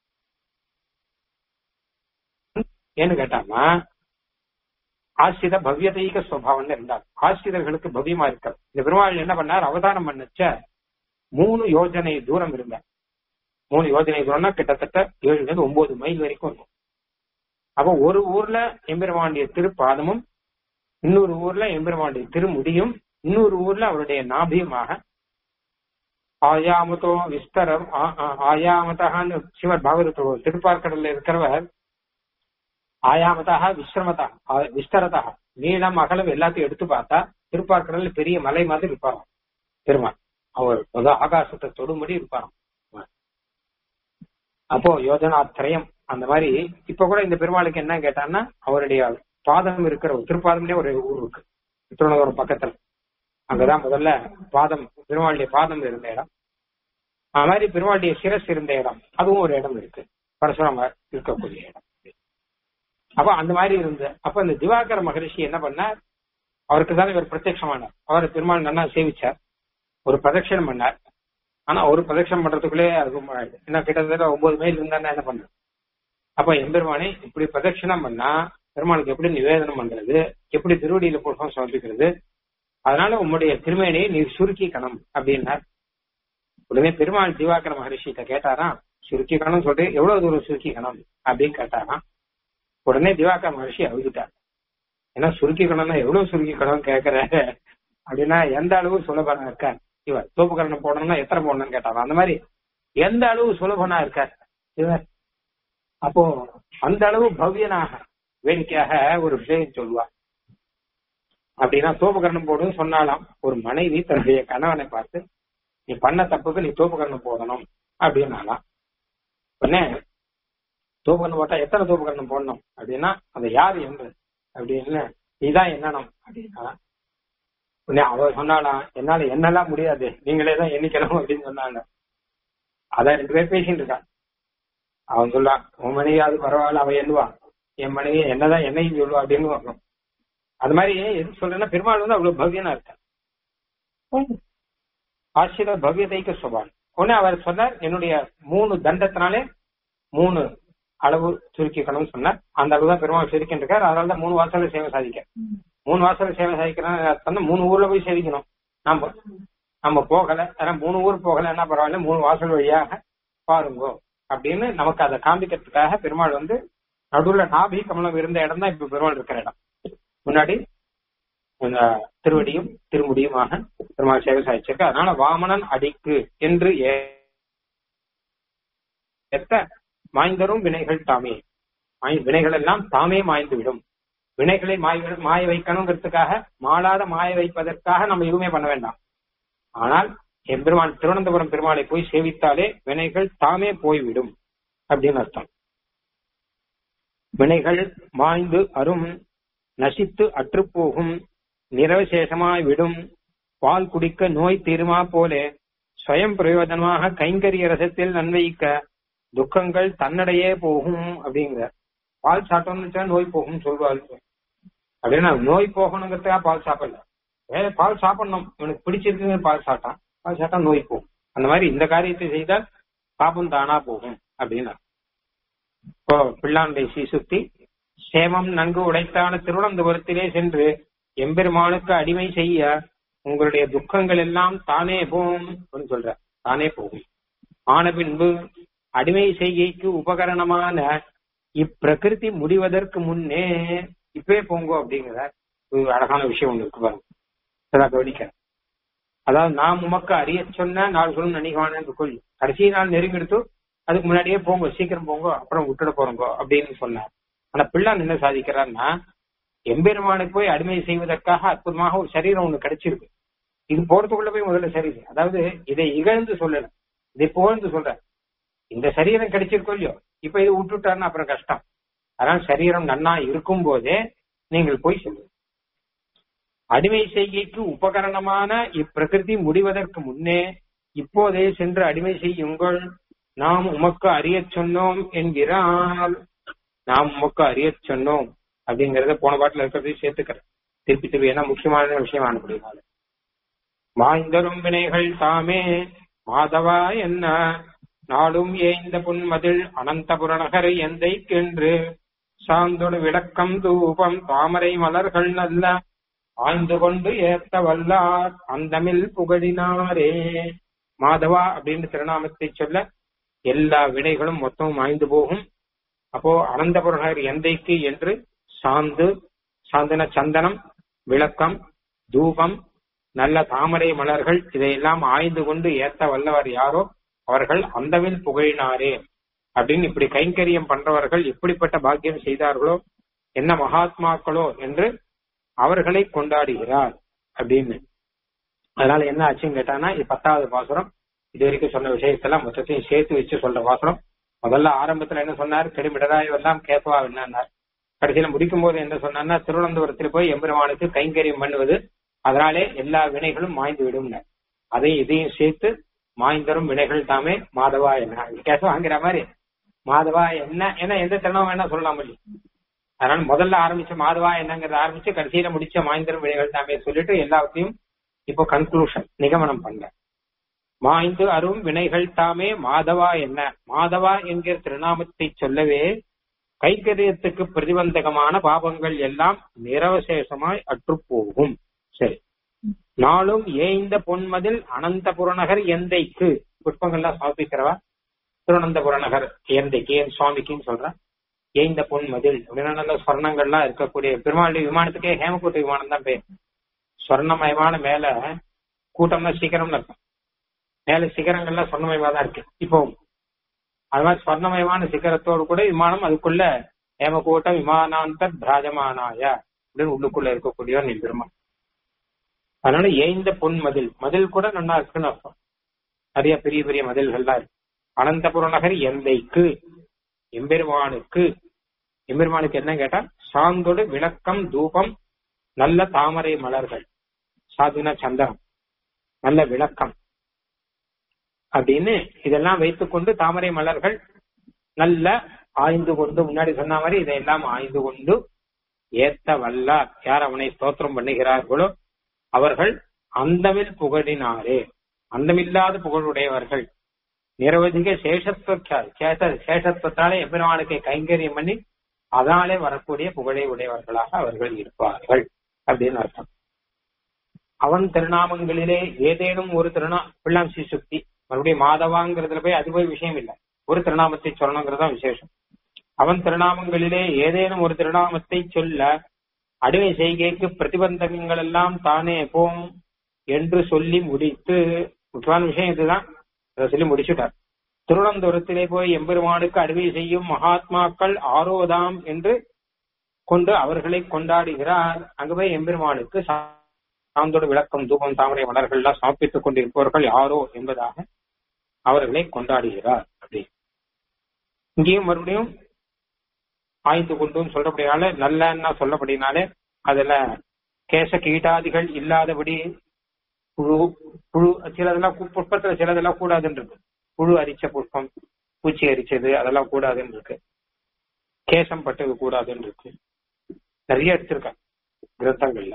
ஏன்னு கேட்டாமா ஆசிரித பவ்யதைக சுவாவம்னு இருந்தார் ஆசிரியர்களுக்கு பவ்யமா இருக்கார் இந்த பெருமாள் என்ன பண்ணார் அவதாரம் பண்ணச்ச மூணு யோஜனை தூரம் இருந்தார் மூணு யோஜனை தூரம்னா கிட்டத்தட்ட ஏழுல இருந்து ஒன்பது மைல் வரைக்கும் இருக்கும் அப்ப ஒரு ஊர்ல எம்பெருமானுடைய திருப்பாதமும் இன்னொரு ஊர்ல எம்பெருமானுடைய திருமுடியும் இன்னொரு ஊர்ல அவருடைய நாபியுமாக ஆயாமதோ விஸ்தரம் ஆ- ஆ- ஆயாமதான்னு சிவர் பாகவதத்தோ திருப்பார்க்கடல்ல இருக்கிறவர் ஆயாமதாக விஸ்ரமதா ஆ- விஸ்தரதா நீளம் அகலம் எல்லாத்தையும் எடுத்து பார்த்தா திருப்பார்க்கடல்ல பெரிய மலை மாதிரி இருப்பாராம் பெருமாள் அவர் அதாவது ஆகாசத்தை தொடும்படி இருப்பாராம் அப்போ யோஜனாத்திரயம் அந்த மாதிரி இப்ப கூட இந்த பெருமாளுக்கு என்ன கேட்டான்னா அவருடைய பாதம் இருக்கிற ஒரு திருப்பாதம்லயே ஒரு ஊர் இருக்கு திருவனந்தபுரம் பக்கத்துல அங்கதான் முதல்ல பாதம் பெருமாளுடைய பாதம் இருந்த இடம் அது மாதிரி பெருமாளுடைய சிரஸ் இருந்த இடம் அதுவும் ஒரு இடம் இருக்கு பரசுராம இருக்கக்கூடிய இடம் அப்ப அந்த மாதிரி இருந்த அப்ப இந்த திவாகர மகரிஷி என்ன பண்ணார் அவருக்கு தான் இவர் பிரத்யட்சமானார் அவர் பெருமாள் நன்னா சேவிச்சார் ஒரு பிரதட்சணம் பண்ணார் ஆனா ஒரு பிரதட்சணம் பண்றதுக்குள்ளே அது ரொம்ப ஆயிடுது. ஏன்னா கிட்டத்தட்ட ஒன்பது மைல் இருந்தா என்ன பண்றது அப்ப எம்பெருமானை இப்படி பிரதட்சணம் பண்ணா பெருமாளுக்கு எப்படி நிவேதனம் பண்றது எப்படி திருவடியில புஷ்பம் சமர்ப்பிக்கிறது அதனால உம்முடைய திருமேனியை நீ சுருக்கிக்கணும் அப்படின்னார் உடனே பெருமாள் திவாகர மகரிஷிட்ட கேட்டாராம் சுருக்கிக்கணும் சொல்லிட்டு எவ்வளவு தூரம் சுருக்கிக்கணும் அப்படின்னு கேட்டாராம் உடனே திவாகர மகரிஷி அழுதுட்டார் ஏன்னா சுருக்கிக்கணும்னா எவ்வளவு சுருக்கிக்கணும் கேக்குற அப்படின்னா எந்த அளவு சுலபனா இருக்கார் இவர் தோப்புக்கரணம் போடணும்னா எத்தனை போடணும்னு கேட்டாராம் அந்த மாதிரி எந்த அளவு சுலபனா இருக்கார் இவர் அப்போ அந்த அளவு பவ்யனாக வேடிக்கையாக ஒரு விஷயம் சொல்லுவார் அப்படின்னா தோப்புக்கரணம் போடுன்னு சொன்னாலாம் ஒரு மனைவி தன்னுடைய கணவனை பார்த்து நீ பண்ண தப்புக்கு நீ தோப்புக்கரணம் போடணும் அப்படின்னாலாம் உடனே தோப்புக்கரணம் போட்டா எத்தனை தோப்புக்கரணம் போடணும் அப்படின்னா அது யாரு என்று அப்படின்னு நீதான் என்னணும் அப்படின்னா உடனே அவ சொன்னாலாம் என்னால என்னெல்லாம் முடியாது நீங்களே தான் எண்ணிக்கணும் அப்படின்னு சொன்னாங்க அதான் ரெண்டு பேர் பேசிட்டு இருக்கான் அவன் சொல்லுவான் உன் மனைவியாவது பரவாயில்ல அவன் எண்ணுவா என் மனைவி என்னதான் என்னையும் சொல்லுவா அப்படின்னு வரும் அது மாதிரி எது சொல்றேன்னா பெருமாள் வந்து அவ்வளவு பவ்யனா இருக்கார் ஆசிர பவ்யதைக்கு சுபான் உடனே அவர் சொன்னார் என்னுடைய மூணு தண்டத்தினாலே மூணு அளவு சுருக்கிக்கணும்னு சொன்னார் அந்த அளவு தான் பெருமாள் சுருக்கின்னு இருக்கார் அதனால தான் மூணு வாசல்ல சேவை சாதிக்க மூணு வாசல்ல சேவை சாதிக்கணும் அர்த்தம் தான் மூணு ஊர்ல போய் சேவிக்கணும் நாம நம்ம போகல ஆனா மூணு ஊர் போகல என்ன பரவாயில்ல மூணு வாசல் வழியாக பாருங்கோ அப்படின்னு நமக்கு அதை காண்பிக்கிறதுக்காக பெருமாள் வந்து நடுவுல நாபி கமலம் இருந்த இடம் தான் இப்ப பெருமாள் இருக்கிற இடம் முன்னாடி இந்த திருவடியும் திருமுடியுமாக பெருமாள் சேவை சாதிச்சிருக்கு அதனால வாமனன் அடிக்கு என்று ஏ- ஏத்த மாய்ந்தரும் வினைகள் தாமே மாய்- வினைகள் எல்லாம் தாமே மாய்ந்து விடும் வினைகளை மாய மாய வைக்கணுங்கிறதுக்காக மாளாத மாய வைப்பதற்காக நம்ம எதுவுமே பண்ண வேண்டாம் ஆனால் எம்பெருமான் திருவனந்தபுரம் பெருமாளை போய் சேவித்தாலே வினைகள் தாமே போய்விடும் அப்படின்னு அர்த்தம் வினைகள் மாய்ந்து அரும் நசித்து அற்றுப்போகும் நிரவசேஷமாய் விடும் பால் குடிக்க நோய் தீருமா போலே ஸ்வயம் பிரயோஜனமாக கைங்கரிய ரசத்தில் நன்மைக்க துக்கங்கள் தன்னடையே போகும் அப்படிங்கிற பால் சாப்பிட்டோம்னு வச்சா நோய் போகும்னு சொல்வாரு அப்படின்னா நோய் போகணுங்கிறதுக்காக பால் சாப்பிடல வேற பால் சாப்பிடணும் இவனுக்கு பிடிச்சிருக்கு பால் சாப்பிட்டான் பால் சாப்பிட்டா நோய் போகும் அந்த மாதிரி இந்த காரியத்தை செய்தால் பாபம் தானா போகும் அப்படின்னா இப்போ பிள்ளாண்டை சீசுத்தி சேமம் நன்கு உடைத்தான திருவனந்தபுரத்திலே சென்று எம்பெருமானுக்கு அடிமை செய்ய உங்களுடைய துக்கங்கள் எல்லாம் தானே போகும் அப்படின்னு சொல்ற தானே போகும் ஆன பின்பு அடிமை செய்கைக்கு உபகரணமான இப்பிரகிருதி முடிவதற்கு முன்னே இப்பவே போங்கோ அப்படிங்கிற ஒரு அழகான விஷயம் ஒண்ணு இருக்கு பாருங்க அதான் கவனிக்கிறேன் அதாவது நாம் உமக்கு அறிய சொன்ன நாள் சொல்லும் நனிகான கொள் கடைசி நாள் நெருங்கெடுத்து அதுக்கு முன்னாடியே போங்க சீக்கிரம் போங்க அப்புறம் விட்டுட போறோங்க அப்படின்னு சொன்னார் ஆனா பிள்ளான் என்ன சாதிக்கிறார்னா எம்பெருமானுக்கு போய் அடிமை செய்வதற்காக அற்புதமாக ஒரு சரீரம் ஒண்ணு கிடைச்சிருக்கு இது போறதுக்குள்ள போய் முதல்ல சரி அதாவது இதை இகழ்ந்து சொல்லல இதை புகழ்ந்து சொல்ற இந்த சரீரம் கிடைச்சிருக்கோ இல்லையோ இப்ப இது விட்டுட்டாருன்னா அப்புறம் கஷ்டம் அதனால சரீரம் நன்னா இருக்கும் போதே நீங்கள் போய் சொல்லுங்க அடிமை செய்கைக்கு உபகரணமான இப்பிரகிருதி முடிவதற்கு முன்னே இப்போதே சென்று அடிமை செய்யுங்கள் நாம் உமக்கு அறியச் சொன்னோம் என்கிறார் நாம் உமக்கு அறியச் சொன்னோம் அப்படிங்கறத போன பாட்டுல இருக்கிறதையும் சேர்த்துக்கிறேன் திருப்பி திருப்பி ஏன்னா முக்கியமான விஷயமான முடியாது மாய்ந்தரும் வினைகள் தாமே மாதவா என்ன நாடும் ஏய்ந்த புன்மதில் அனந்தபுர நகர் எந்தைக்கென்று சாந்தொடு விளக்கம் தூபம் தாமரை மலர்கள் நல்ல ஆய்ந்து கொண்டு ஏத்த வல்லார் அந்தமில் புகழினாரே மாதவா அப்படின்னு திருநாமத்தை சொல்ல எல்லா வினைகளும் மொத்தமும் ஆய்ந்து போகும் அப்போ அனந்தபுர நகர் எந்தைக்கு என்று சாந்து சாந்தன சந்தனம் விளக்கம் தூபம் நல்ல தாமரை மலர்கள் இதையெல்லாம் ஆய்ந்து கொண்டு ஏத்த வல்லவர் யாரோ அவர்கள் அந்தவில் புகழினாரே அப்படின்னு இப்படி கைங்கரியம் பண்றவர்கள் எப்படிப்பட்ட பாக்கியம் செய்தார்களோ என்ன மகாத்மாக்களோ என்று அவர்களை கொண்டாடுகிறார் அப்படின்னு அதனால என்ன ஆச்சுன்னு கேட்டானா இது பத்தாவது பாசுரம் இது வரைக்கும் சொன்ன விஷயத்தெல்லாம் மொத்தத்தையும் சேர்த்து வச்சு சொல்ற பாசுரம் முதல்ல ஆரம்பத்துல என்ன சொன்னார் கெடுமிடராய் எல்லாம் கேட்பா என்னன்னார் கடைசியில முடிக்கும் போது என்ன சொன்னார்னா திருவனந்தபுரத்தில் போய் எம்பெருமானுக்கு கைங்கரியம் பண்ணுவது அதனாலே எல்லா வினைகளும் மாய்ந்து விடும் அதையும் இதையும் சேர்த்து மாய்ந்தரும் வினைகள் தாமே மாதவா என்ன கேச வாங்குற மாதிரி மாதவா என்ன ஏன்னா எந்த திறனும் வேணா சொல்லலாம் இல்லையா அதனால முதல்ல ஆரம்பிச்ச மாதவா என்னங்கறத ஆரம்பிச்சு கடைசியில முடிச்ச மாய்ந்தரும் வினைகள் தாமே சொல்லிட்டு எல்லாத்தையும் இப்போ கன்க்ளூஷன் நிகமனம் பண்ண மாய்ந்து அரும் வினைகள் தாமே மாதவா என்ன மாதவா என்கிற திருநாமத்தை சொல்லவே கைக்கரியத்துக்கு பிரதிபந்தகமான பாபங்கள் எல்லாம் நிரவசேஷமாய் அற்றுப்போகும் சரி நாளும் ஏய்ந்த பொன்மதில் அனந்தபுர நகர் எந்தைக்கு புஷ்பங்கள்லாம் சமர்ப்பிக்கிறவா திருவனந்தபுர நகர் எந்தைக்கு என் சுவாமிக்குன்னு சொல்றேன் ஏய்ந்த பொன்மதில் அப்படின்னா நல்ல ஸ்வர்ணங்கள்லாம் இருக்கக்கூடிய பெருமாளுடைய விமானத்துக்கே ஹேமகூட்ட விமானம் தான் பேர் ஸ்வர்ணமயமான மேல கூட்டம்னா சீக்கிரம்னு இருக்கும் மேல சிகரங்கள்லாம் சொர்ணமயமா தான் இருக்கு இப்போ அது மாதிரி ஸ்வர்ணமயமான சிகரத்தோடு கூட விமானம் அதுக்குள்ள ஹேமகூட்டம் விமானாந்தர் பிராஜமானாய அப்படின்னு உள்ளுக்குள்ள இருக்கக்கூடியவர் நீ பெருமாள் அதனால ஏய்ந்த பொன் மதில் மதில் கூட நல்லா இருக்குன்னு அர்த்தம் நிறைய பெரிய பெரிய மதில்கள்லாம் இருக்கு அனந்தபுர நகர் எந்தைக்கு எம்பெருமானுக்கு எம்பெருமானுக்கு என்ன கேட்டா சாந்தோடு விளக்கம் தூபம் நல்ல தாமரை மலர்கள் சாதுன சந்தனம் நல்ல விளக்கம் அப்படின்னு இதெல்லாம் வைத்துக்கொண்டு தாமரை மலர்கள் நல்ல ஆய்ந்து கொண்டு முன்னாடி சொன்ன மாதிரி இதையெல்லாம் ஆய்ந்து கொண்டு ஏத்த வல்லார் யார் அவனை ஸ்தோத்திரம் பண்ணுகிறார்களோ அவர்கள் அந்தமில் புகழினாரே அந்தமில்லாத புகழுடையவர்கள் நிரவதிக சேஷத்துவ சேஷத்துவத்தாலே எம்பெருமானுக்கு கைங்கரியம் பண்ணி அதனாலே வரக்கூடிய புகழை உடையவர்களாக அவர்கள் இருப்பார்கள் அப்படின்னு அர்த்தம் அவன் திருநாமங்களிலே ஏதேனும் ஒரு திருநா பிள்ளாம் சுக்தி மறுபடியும் மாதவாங்கிறதுல போய் அது போய் விஷயம் இல்லை ஒரு திருநாமத்தை சொல்லணுங்கிறது தான் விசேஷம் அவன் திருநாமங்களிலே ஏதேனும் ஒரு திருநாமத்தை சொல்ல அடிமை செய்கைக்கு பிரதிபந்தகங்கள் எல்லாம் தானே போம் என்று சொல்லி முடித்து முக்கியமான விஷயம் இதுதான் அதை சொல்லி முடிச்சுட்டார் திருவனந்தபுரத்திலே போய் எம்பெருமானுக்கு அடிமை செய்யும் மகாத்மாக்கள் ஆரோதாம் என்று கொண்டு அவர்களை கொண்டாடுகிறார் அங்கு போய் எம்பெருமானுக்கு சாந்தோடு விளக்கம் தூபம் தாமரை மலர்கள் எல்லாம் சமர்ப்பித்துக் கொண்டிருப்பவர்கள் யாரோ என்பதாக அவர்களை கொண்டாடுகிறார் அப்படி இங்கேயும் மறுபடியும் ஆய்ந்து கொண்டும் சொல்றபடினால நல்லன்னா சொல்லப்படினாலே அதுல கேச கீட்டாதிகள் இல்லாதபடி புழு புழு சிலதெல்லாம் புஷ்பத்துல சிலதெல்லாம் கூடாதுன்னு இருக்கு புழு அரிச்ச புஷ்பம் பூச்சி அரிச்சது அதெல்லாம் கூடாதுன்னு இருக்கு கேசம் பட்டது கூடாதுன்னு இருக்கு நிறைய எடுத்திருக்காங்க கிரந்தங்கள்ல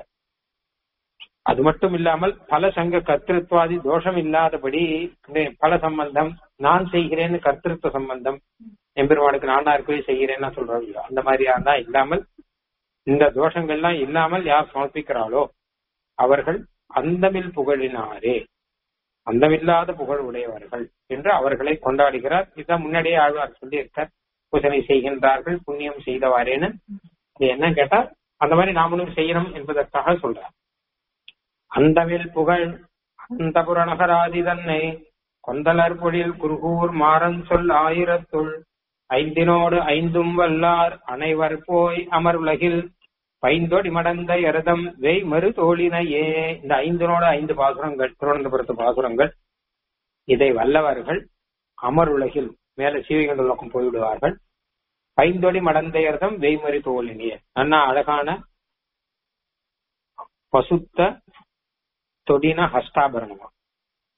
அது மட்டும் இல்லாமல் பல சங்க கர்த்திருவாதி தோஷம் இல்லாதபடி பல சம்பந்தம் நான் செய்கிறேன்னு கர்த்திருவ சம்பந்தம் எம்பெருமானுக்கு நானா இருக்கவே செய்கிறேன்னா சொல்றாங்க அந்த மாதிரியா தான் இல்லாமல் இந்த தோஷங்கள்லாம் இல்லாமல் யார் சமர்ப்பிக்கிறாளோ அவர்கள் அந்தமில் புகழினாரே அந்தமில்லாத புகழ் உடையவர்கள் என்று அவர்களை கொண்டாடுகிறார் இதான் முன்னாடியே ஆழ்வார் சொல்லி இருக்கார் பூசனை செய்கின்றார்கள் புண்ணியம் செய்தவாறேன்னு இது என்ன கேட்டா அந்த மாதிரி நாமளும் செய்யணும் என்பதற்காக சொல்றார் அந்தவில் புகழ் அந்தபுர நகராதி தன்னை கொந்தலர் பொழில் குருகூர் மாறன் சொல் ஆயிரத்துள் ஐந்தினோடு ஐந்தும் வல்லார் அனைவர் போய் அமர் உலகில் பைந்தொடி மடந்த எரதம் வெய் மறு தோழினையே இந்த ஐந்தினோடு ஐந்து பாசுரங்கள் திருவனந்தபுரத்து பாசுரங்கள் இதை வல்லவர்கள் அமர் உலகில் மேல சீவிகண்ட உலகம் போய்விடுவார்கள் பைந்தொடி மடந்த எரதம் வெய்மறி தோழினியே அண்ணா அழகான பசுத்த தொடின ஹஸ்தாபரணமா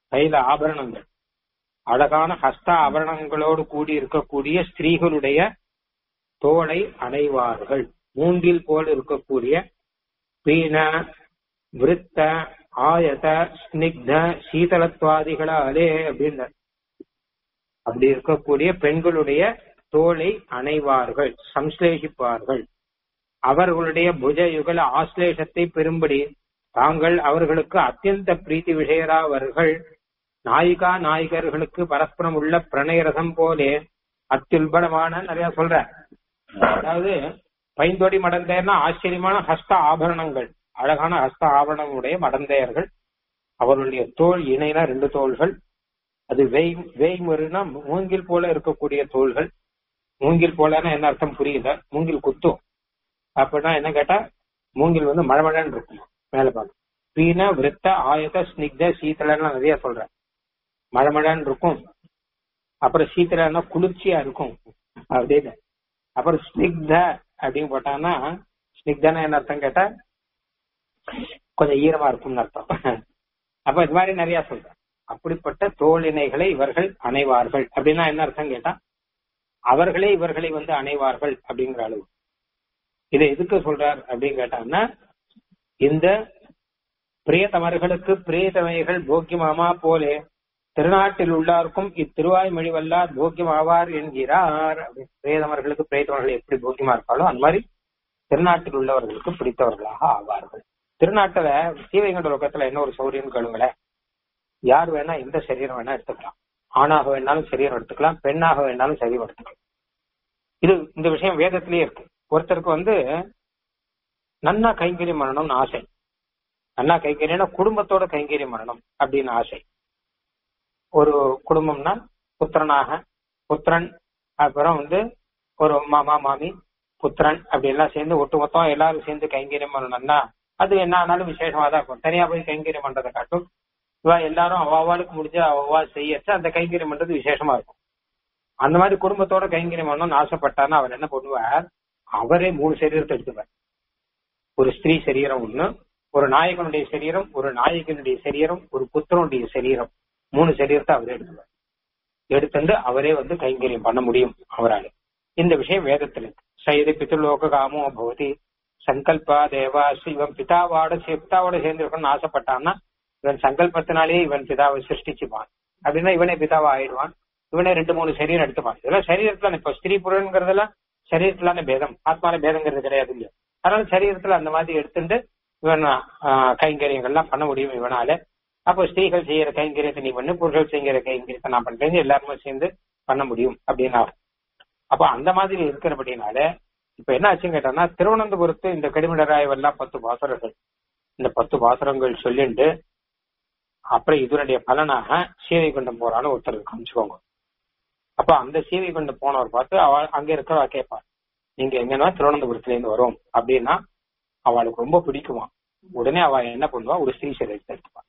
கையில ஆபரணங்கள் அழகான ஹஸ்த ஆபரணங்களோடு கூடி இருக்கக்கூடிய ஸ்திரீகளுடைய தோளை அடைவார்கள் மூங்கில் போல் இருக்கக்கூடிய பீன விருத்த ஆயத ஸ்னிக்த சீதளத்வாதிகளாலே அப்படின்னு அப்படி இருக்கக்கூடிய பெண்களுடைய தோளை அணைவார்கள் சம்ஸ்லேஷிப்பார்கள் அவர்களுடைய புஜ யுகல ஆஸ்லேஷத்தை பெறும்படி தாங்கள் அவர்களுக்கு அத்தியந்த பிரீத்தி விஷயராவர்கள் நாயிகா நாயகர்களுக்கு பரஸ்பரம் உள்ள பிரணயரசம் போலே அத்தியுல்பணமான நிறைய சொல்ற அதாவது பைந்தொடி மடந்தையர்னா ஆச்சரியமான ஹஸ்த ஆபரணங்கள் அழகான ஹஸ்த ஆபரணங்களுடைய மடந்தையர்கள் அவருடைய தோல் இணைனா ரெண்டு தோள்கள் அது வேய் வேய்முறுனா மூங்கில் போல இருக்கக்கூடிய தோள்கள் மூங்கில் போலன்னா என்ன அர்த்தம் புரியல மூங்கில் குத்தும் அப்படின்னா என்ன கேட்டா மூங்கில் வந்து மழமழன்னு இருக்கும் மேல பார்க்க பீன விருத்த ஆயத ஸ்னிக்த சீத்தலன்னு நிறைய சொல்றேன் மழமழன்னு இருக்கும் அப்புறம் சீத்தலன்னா குளிர்ச்சியா இருக்கும் அப்படின்னு அப்புறம் ஸ்னிக்த அப்படின்னு போட்டான்னா ஸ்னிக்தனா என்ன அர்த்தம் கேட்டா கொஞ்சம் ஈரமா இருக்கும்னு அர்த்தம் அப்ப இது மாதிரி நிறைய சொல்றேன் அப்படிப்பட்ட தோழினைகளை இவர்கள் அணைவார்கள் அப்படின்னா என்ன அர்த்தம் கேட்டா அவர்களே இவர்களை வந்து அணைவார்கள் அப்படிங்கிற அளவு இதை எதுக்கு சொல்றார் அப்படின்னு கேட்டாங்கன்னா இந்த பிரியதமர்களுக்கு பிரியதமைகள் போக்கியமாமா போலே திருநாட்டில் உள்ளார்க்கும் இத்திருவாய்மொழி வல்லார் போக்கியமாவார் என்கிறார் பிரியதமர்களுக்கு பிரியத்தவர்கள் எப்படி போக்கியமா இருப்பாளோ அந்த மாதிரி திருநாட்டில் உள்ளவர்களுக்கு பிடித்தவர்களாக ஆவார்கள் திருநாட்டுல சீவைகண்ட லோகத்துல என்ன ஒரு சௌரியம் கேளுங்களேன் யார் வேணா எந்த சரீரம் வேணா எடுத்துக்கலாம் ஆணாக வேணாலும் சரீரம் எடுத்துக்கலாம் பெண்ணாக வேணாலும் சரீரம் எடுத்துக்கலாம் இது இந்த விஷயம் வேதத்திலேயே இருக்கு ஒருத்தருக்கு வந்து நன்னா கைங்கரியம் பண்ணணும்னு ஆசை நன்னா கைங்கரியம்னா குடும்பத்தோட கைங்கரியம் பண்ணணும் அப்படின்னு ஆசை ஒரு குடும்பம்னா புத்திரனாக புத்திரன் அப்புறம் வந்து ஒரு மாமா மாமி புத்திரன் அப்படி எல்லாம் சேர்ந்து ஒட்டுமொத்தம் எல்லாரும் சேர்ந்து கைங்கரியம் பண்ணணும்னா அது என்ன ஆனாலும் விசேஷமா தான் இருக்கும் தனியா போய் கைங்கரியம் பண்றதை காட்டும் இவா எல்லாரும் அவாவாளுக்கு முடிஞ்ச அவ்வா செய்யச்சு அந்த கைங்கரியம் பண்றது விசேஷமா இருக்கும் அந்த மாதிரி குடும்பத்தோட கைங்கரியம் பண்ணணும்னு ஆசைப்பட்டாருன்னா அவர் என்ன பண்ணுவார் அவரே மூணு சரீரத்தை எடுத்துப்பார் ஒரு ஸ்திரீ சரீரம் ஒண்ணு ஒரு நாயகனுடைய சரீரம் ஒரு நாயகனுடைய சரீரம் ஒரு புத்திரனுடைய சரீரம் மூணு சரீரத்தை அவரே எடுத்துப்பார் எடுத்துட்டு அவரே வந்து கைங்கரியம் பண்ண முடியும் அவரால் இந்த விஷயம் வேதத்தில் இருக்கு சைது பித்ருலோக காமோ பவதி சங்கல்பா தேவா இவன் பிதாவோட பிதாவோட சேர்ந்திருக்கணும்னு ஆசைப்பட்டான்னா இவன் சங்கல்பத்தினாலேயே இவன் பிதாவை சிருஷ்டிச்சுப்பான் அப்படின்னா இவனே பிதாவா ஆயிடுவான் இவனே ரெண்டு மூணு சரீரம் எடுத்துப்பான் இதெல்லாம் சரீரத்துல இப்ப ஸ்திரீ புறங்கிறதெல்லாம் சரீரத்துலான பேதம் ஆத்மால பேதங்கிறது கிடையாது இல்லையா அதனால சரீரத்துல அந்த மாதிரி எடுத்துட்டு இவன் கைங்கரியங்கள்லாம் பண்ண முடியும் இவனால அப்போ ஸ்திரீகள் செய்யற கைங்கரியத்தை நீ பண்ணு புருஷர்கள் செய்கிற கைங்கரியத்தை நான் பண்றேன் எல்லாருமே சேர்ந்து பண்ண முடியும் அப்படின்னா அப்போ அந்த மாதிரி இருக்கிறபடினால இப்ப என்ன ஆச்சுன்னு கேட்டான்னா திருவனந்தபுரத்து இந்த கடிமிடராயவெல்லாம் பத்து பாசுரங்கள் இந்த பத்து பாசுரங்கள் சொல்லிண்டு அப்புறம் இதனுடைய பலனாக சீவை கொண்டம் போறான்னு ஒருத்தர் காமிச்சுக்கோங்க அப்ப அந்த சீவை கொண்டு போனவர் பார்த்து அவ அங்க இருக்கிறவா கேட்பார் நீங்க எங்கன்னா திருவனந்தபுரத்துல இருந்து வரோம் அப்படின்னா அவளுக்கு ரொம்ப பிடிக்குமா உடனே அவ என்ன பண்ணுவா ஒரு ஸ்ரீ சரீரத்தை எடுத்துப்பா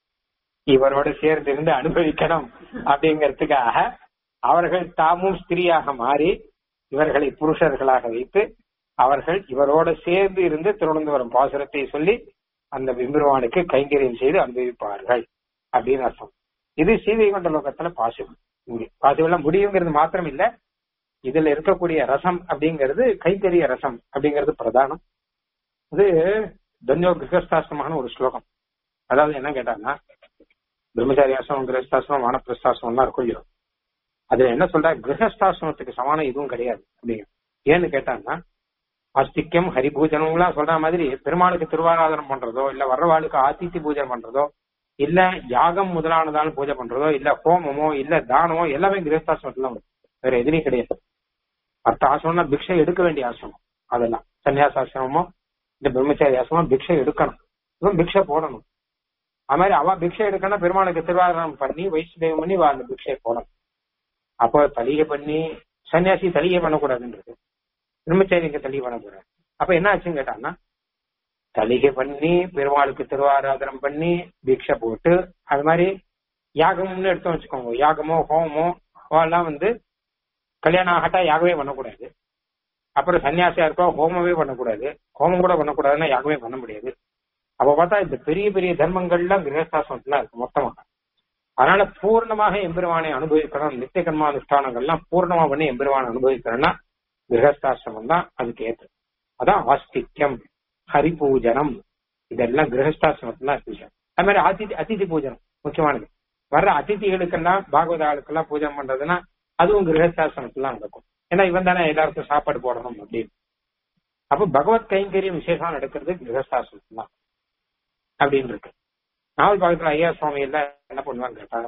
இவரோட சேர்ந்து இருந்து அனுபவிக்கணும் அப்படிங்கிறதுக்காக அவர்கள் தாமும் ஸ்திரீயாக மாறி இவர்களை புருஷர்களாக வைத்து அவர்கள் இவரோட சேர்ந்து இருந்து திருவனந்தபுரம் பாசுரத்தை சொல்லி அந்த விம்பெருமானுக்கு கைங்கரியம் செய்து அனுபவிப்பார்கள் அப்படின்னு அர்த்தம் இது சீதைகொண்ட லோகத்துல பாசிபிள் பாசிபிளா முடியுங்கிறது மாத்திரம் இல்ல இதுல இருக்கக்கூடிய ரசம் அப்படிங்கிறது கைங்கரிய ரசம் அப்படிங்கிறது பிரதானம் இது தன்யோ கிரகஸ்தாசிரமான ஒரு ஸ்லோகம் அதாவது என்ன கேட்டாங்கன்னா பிரம்மச்சாரி ஆசிரமம் கிரகஸ்தாசிரமம் வானப்பிரஸ்தாசிரமம் தான் இருக்கும் இல்லையோ அதுல என்ன சொல்ற கிரகஸ்தாசிரமத்துக்கு சமானம் இதுவும் கிடையாது அப்படிங்க ஏன்னு கேட்டாங்கன்னா ஆஸ்திக்யம் ஹரிபூஜனம்லாம் சொல்ற மாதிரி பெருமாளுக்கு திருவாராதனம் பண்றதோ இல்ல வர்றவாளுக்கு ஆதித்தி பூஜை பண்றதோ இல்ல யாகம் முதலானதான பூஜை பண்றதோ இல்ல ஹோமமோ இல்ல தானமோ எல்லாமே கிரகஸ்தாசிரமத்துல வரும் வேற எதுலையும் கிடையாது மற்ற ஆசிரமம்னா பிக்ஷை எடுக்க வேண்டிய ஆசிரமம் அதெல்லாம் சன்னியாசாசிரமமோ இந்த பிரம்மச்சாரி ஆசிரமம் பிக்ஷை எடுக்கணும் இவன் பிக்ஷை போடணும் அது மாதிரி அவ பிக்ஷை எடுக்கணும் பெருமாளுக்கு திருவாரணம் பண்ணி வைஷ்ணவம் பண்ணி அந்த பிக்ஷை போடணும் அப்போ தலிகை பண்ணி சன்னியாசி தலிகை பண்ணக்கூடாதுன்றது பிரம்மச்சாரிக்கு தலிகை பண்ணக்கூடாது அப்ப என்ன ஆச்சுன்னு கேட்டான்னா தலிகை பண்ணி பெருமாளுக்கு திருவாராதனம் பண்ணி பிக்ஷை போட்டு அது மாதிரி யாகம்னு எடுத்து வச்சுக்கோங்க யாகமோ ஹோமமோ எல்லாம் வந்து கல்யாணம் ஆகட்டா யாகமே பண்ணக்கூடாது அப்புறம் சன்னியாசியா இருக்கோ ஹோமமே பண்ணக்கூடாது ஹோமம் கூட பண்ணக்கூடாதுன்னா யாகமே பண்ண முடியாது அப்ப பார்த்தா இந்த பெரிய பெரிய தர்மங்கள்லாம் கிரகஸ்தாசிரமத்துல இருக்கு மொத்தமாக அதனால பூர்ணமாக எம்பெருமானை அனுபவிக்கணும் நித்திய கர்மானுஷ்டானங்கள்லாம் பூர்ணமா பண்ணி எம்பெருமானை அனுபவிக்கணும்னா கிரகஸ்தாசிரமம் தான் அதுக்கு ஏற்று அதான் ஆஸ்தித்யம் ஹரி பூஜனம் இதெல்லாம் கிரகஸ்தாசிரமத்துல தான் விஷயம் அது மாதிரி அதிதி அதிதி பூஜனம் முக்கியமானது வர்ற அதிதிகளுக்கெல்லாம் பாகவத ஆளுக்கெல்லாம் பூஜை பண்றதுன்னா அதுவும் கிரகஸ்தாசிரமத்துல நடக்கும் ஏன்னா இவன் தானே எல்லாருக்கும் சாப்பாடு போடணும் அப்படின்னு அப்ப பகவத் கைங்கரியம் விசேஷம் நடக்கிறது கிரகஸ்தாசிரமம் தான் அப்படின்னு இருக்கு நாவல் பாகத்துல ஐயா சுவாமி எல்லாம் என்ன பண்ணுவாங்க கேட்டா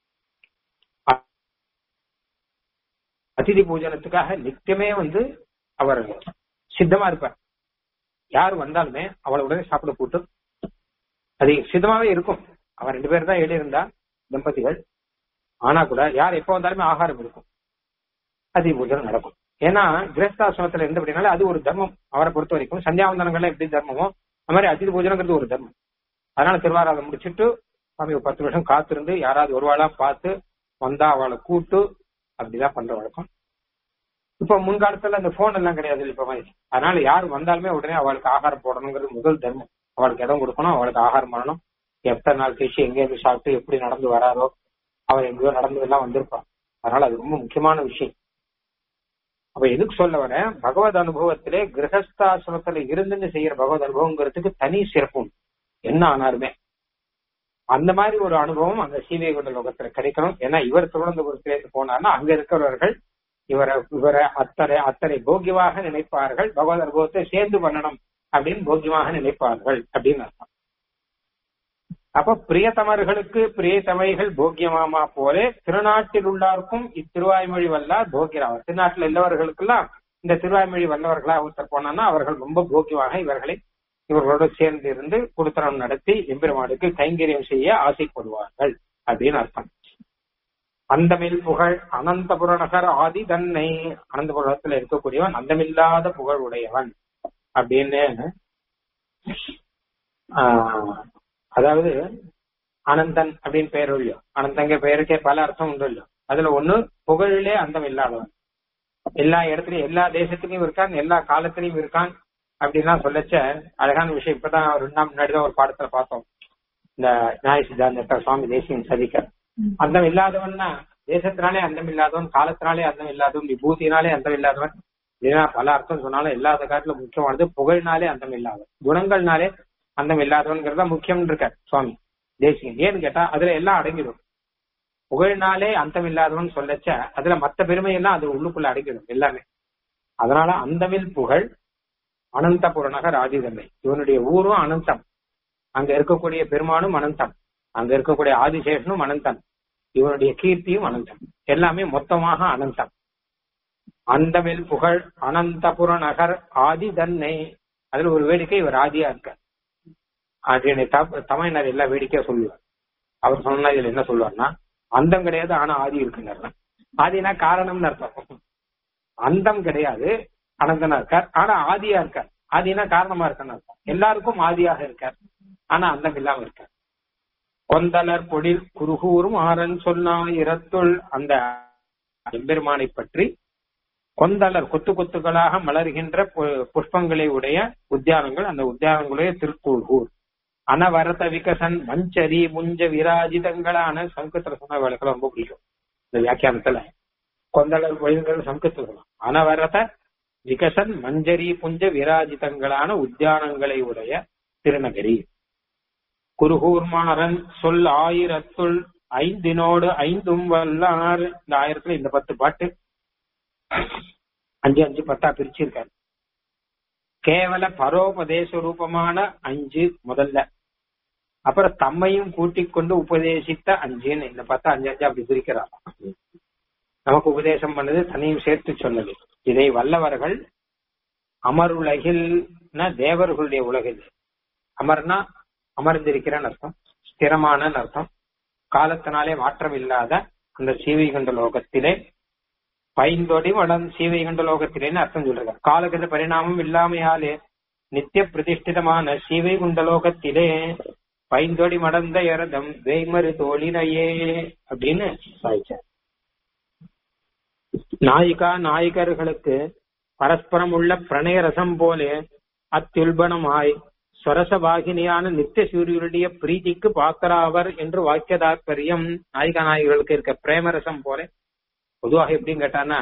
அதிதி பூஜனத்துக்காக நித்தியமே வந்து அவர் சித்தமா இருப்பார் யார் வந்தாலுமே அவளை உடனே சாப்பிட போட்டு அது சித்தமாவே இருக்கும் அவன் ரெண்டு பேர் தான் எழுதியிருந்தா தம்பதிகள் ஆனா கூட யார் எப்ப வந்தாலுமே ஆகாரம் இருக்கும் அதிதி பூஜனம் நடக்கும் ஏன்னா கிரகஸ்தாசிரமத்துல இருந்து அப்படின்னாலே அது ஒரு தர்மம் அவரை பொறுத்த வரைக்கும் சந்தியாவந்தனங்கள்லாம் எப்படி தர்மமோ அது மாதிரி அதிதி பூஜனங்கிறது ஒரு தர்மம் அதனால திருவாராதம் முடிச்சுட்டு சுவாமி ஒரு பத்து வருஷம் காத்திருந்து யாராவது ஒருவாளா பார்த்து வந்தா அவளை கூட்டு அப்படிதான் பண்ற வழக்கம் இப்ப முன்காலத்துல அந்த போன் எல்லாம் கிடையாது இப்ப மாதிரி அதனால யார் வந்தாலுமே உடனே அவளுக்கு ஆகாரம் போடணுங்கிறது முதல் தர்மம் அவளுக்கு இடம் கொடுக்கணும் அவளுக்கு ஆகாரம் பண்ணணும் எத்தனை நாள் கழிச்சு எங்க இருந்து சாப்பிட்டு எப்படி நடந்து வராரோ அவன் எங்கேயோ நடந்து எல்லாம் வந்திருப்பான் அதனால அது ரொம்ப முக்கியமான விஷயம் அப்ப எதுக்கு சொல்ல வரேன் பகவத் அனுபவத்திலே கிரகஸ்தாசிரமத்துல இருந்துன்னு செய்யற பகவத் அனுபவங்கிறதுக்கு தனி சிறப்பு உண்டு. என்ன ஆனாலுமே அந்த மாதிரி ஒரு அனுபவம் அந்த சீதைகுண்ட லோகத்துல கிடைக்கணும் ஏன்னா இவர் திருவனந்தபுரத்திலேருந்து போனார்னா அங்க இருக்கிறவர்கள் இவரை இவரை அத்தனை அத்தனை போக்கியமாக நினைப்பார்கள் பகவத் அனுபவத்தை சேர்ந்து பண்ணணும் அப்படின்னு போக்கியமாக நினைப்பார்கள் அப்படின்னு அர்த்தம் அப்ப பிரியத்தமர்களுக்கு பிரியத்தமைகள் போக்கியமாமா போலே திருநாட்டில் உள்ளார்க்கும் இத்திருவாய்மொழி வல்லார் போக்கியராவர் திருநாட்டில் உள்ளவர்களுக்கெல்லாம் இந்த திருவாய்மொழி வல்லவர்களா ஒருத்தர் போனான்னா அவர்கள் ரொம்ப போக்கியமாக இவர்களை இவர்களோடு சேர்ந்து இருந்து குடுத்தனம் நடத்தி எம்பெருமானுக்கு கைங்கரியம் செய்ய ஆசைப்படுவார்கள் அப்படின்னு அர்த்தம் அந்தமில் புகழ் அனந்தபுர நகர் ஆதி தன்னை அனந்தபுரத்துல இருக்கக்கூடியவன் அந்தமில்லாத புகழ் உடையவன் அப்படின்னு ஆஹ், அதாவது அனந்தன் அப்படின்னு பெயர் இல்லையோ அனந்தங்க பெயருக்கே பல அர்த்தம் உண்டு இல்லையோ அதுல ஒண்ணு புகழிலே அந்தம் இல்லாதவன் எல்லா இடத்துலயும் எல்லா தேசத்திலயும் இருக்கான் எல்லா காலத்திலயும் இருக்கான் அப்படின்லாம் சொல்லச்ச அழகான விஷயம் இப்பதான் ரெண்டு நாள் முன்னாடி தான் ஒரு பாடத்துல பார்த்தோம் இந்த நியாய சித்தாந்த சுவாமி தேசியம் சதிக்க அந்தம் இல்லாதவன்னா தேசத்தினாலே அந்தம் இல்லாதவன் காலத்தினாலே அந்தம் இல்லாதவன் விபூதினாலே அந்தம் இல்லாதவன் ஏன்னா பல அர்த்தம் சொன்னாலும் இல்லாத காலத்துல முக்கியமானது புகழ்னாலே அந்தம் இல்லாதவன் குணங்கள்னாலே அந்தம் இல்லாதவன்கிறதா முக்கியம் இருக்கார் சுவாமி தேசியம் ஏன்னு கேட்டா அதுல எல்லாம் அடங்கிடும் புகழ்னாலே அந்தம் இல்லாதவன் சொல்லச்ச அதுல மத்த பெருமை எல்லாம் அது உள்ளுக்குள்ள அடங்கிடும் எல்லாமே அதனால அந்தமில் புகழ் அனந்தபுரநக ராஜிதந்தை இவனுடைய ஊரும் அனந்தம் அங்க இருக்கக்கூடிய பெருமானும் அனந்தம் அங்க இருக்கக்கூடிய ஆதிசேஷனும் அனந்தம் இவனுடைய கீர்த்தியும் அனந்தம் எல்லாமே மொத்தமாக அனந்தம் அந்தமில் புகழ் அனந்தபுர நகர் ஆதி தன்னை அதுல ஒரு வேடிக்கை இவர் ஆதியா இருக்கார் அப்படின்னு த- தமிழ்நாடு எல்லா வேடிக்கையா சொல்லுவார் அவர் சொன்னா இதுல என்ன சொல்லுவார்னா அந்தம் கிடையாது ஆனா ஆதி இருக்குன்னாரு ஆதினா காரணம்னு அர்த்தம் அந்தம் கிடையாது அனந்தனா இருக்கார் ஆனா ஆதியா இருக்கார் ஆதினா காரணமா இருக்கான்னு அர்த்தம் எல்லாருக்கும் ஆதியாக இருக்கார் ஆனா அந்தம் இல்லாம இருக்கார் கொந்தலர் பொடில் குருகூரும் ஆரன் சொன்னாயிரத்துள் அந்த எம்பெருமானை பற்றி கொந்தலர் கொத்து கொத்துகளாக மலர்கின்ற பு- புஷ்பங்களை உடைய உத்தியானங்கள் அந்த உத்தியானங்களுடைய திருக்கூர்கூர் அனவரத விகசன் மஞ்சரி முஞ்ச விராஜிதங்களான சங்கத்துல சொன்ன வேலைக்கு ரொம்ப பிடிக்கும் இந்த வியாக்கியானத்துல கொந்தளர் பொழில்கள் சங்கத்துல சொல்லலாம் அனவரத விகசன் மஞ்சரி புஞ்ச விராஜிதங்களான உத்தியானங்களை உடைய திருநகரி குருகூர்மாறன் சொல் ஆயிரத்துள் ஐந்தினோடு ஐந்தும் வல்லார் இந்த ஆயிரத்துல இந்த பத்து பாட்டு அஞ்சு அஞ்சு பத்தா பிரிச்சிருக்காரு கேவல பரோபதேச ரூபமான அஞ்சு முதல்ல அப்புறம் தம்மையும் கூட்டிக் கொண்டு உபதேசித்த அஞ்சுன்னு இந்த பத்தா அஞ்சு அஞ்சு அப்படி பிரிக்கிறார் நமக்கு உபதேசம் பண்ணது தனியும் சேர்த்து சொன்னது இதை வல்லவர்கள் அமருலகில் தேவர்களுடைய உலகில் அமர்னா அமர்ந்திருக்கிறன்னு அர்த்தம் ஸ்திரமான அர்த்தம் காலத்தினாலே மாற்றம் இல்லாத அந்த சீவை கண்ட லோகத்திலே பைந்தொடி வடம் சீவை கண்ட லோகத்திலேன்னு அர்த்தம் சொல்றாங்க காலகட்ட பரிணாமம் இல்லாமையாலே நித்திய பிரதிஷ்டிதமான சீவை குண்ட லோகத்திலே பைந்தொடி மடந்த எரதம் வேய்மறு தோழினையே அப்படின்னு சாதிச்சார் நாயிகா நாயகர்களுக்கு பரஸ்பரம் உள்ள பிரணய ரசம் போலே அத்யுல்பணமாய் ஸ்வரசவாகினியான நித்திய சூரியனுடைய பிரீத்திக்கு பாத்திராவர் என்று வாக்கிய தாற்பயம் நாயிகா நாயகர்களுக்கு இருக்க பிரேமரசம் போல பொதுவாக எப்படின்னு கேட்டான்னா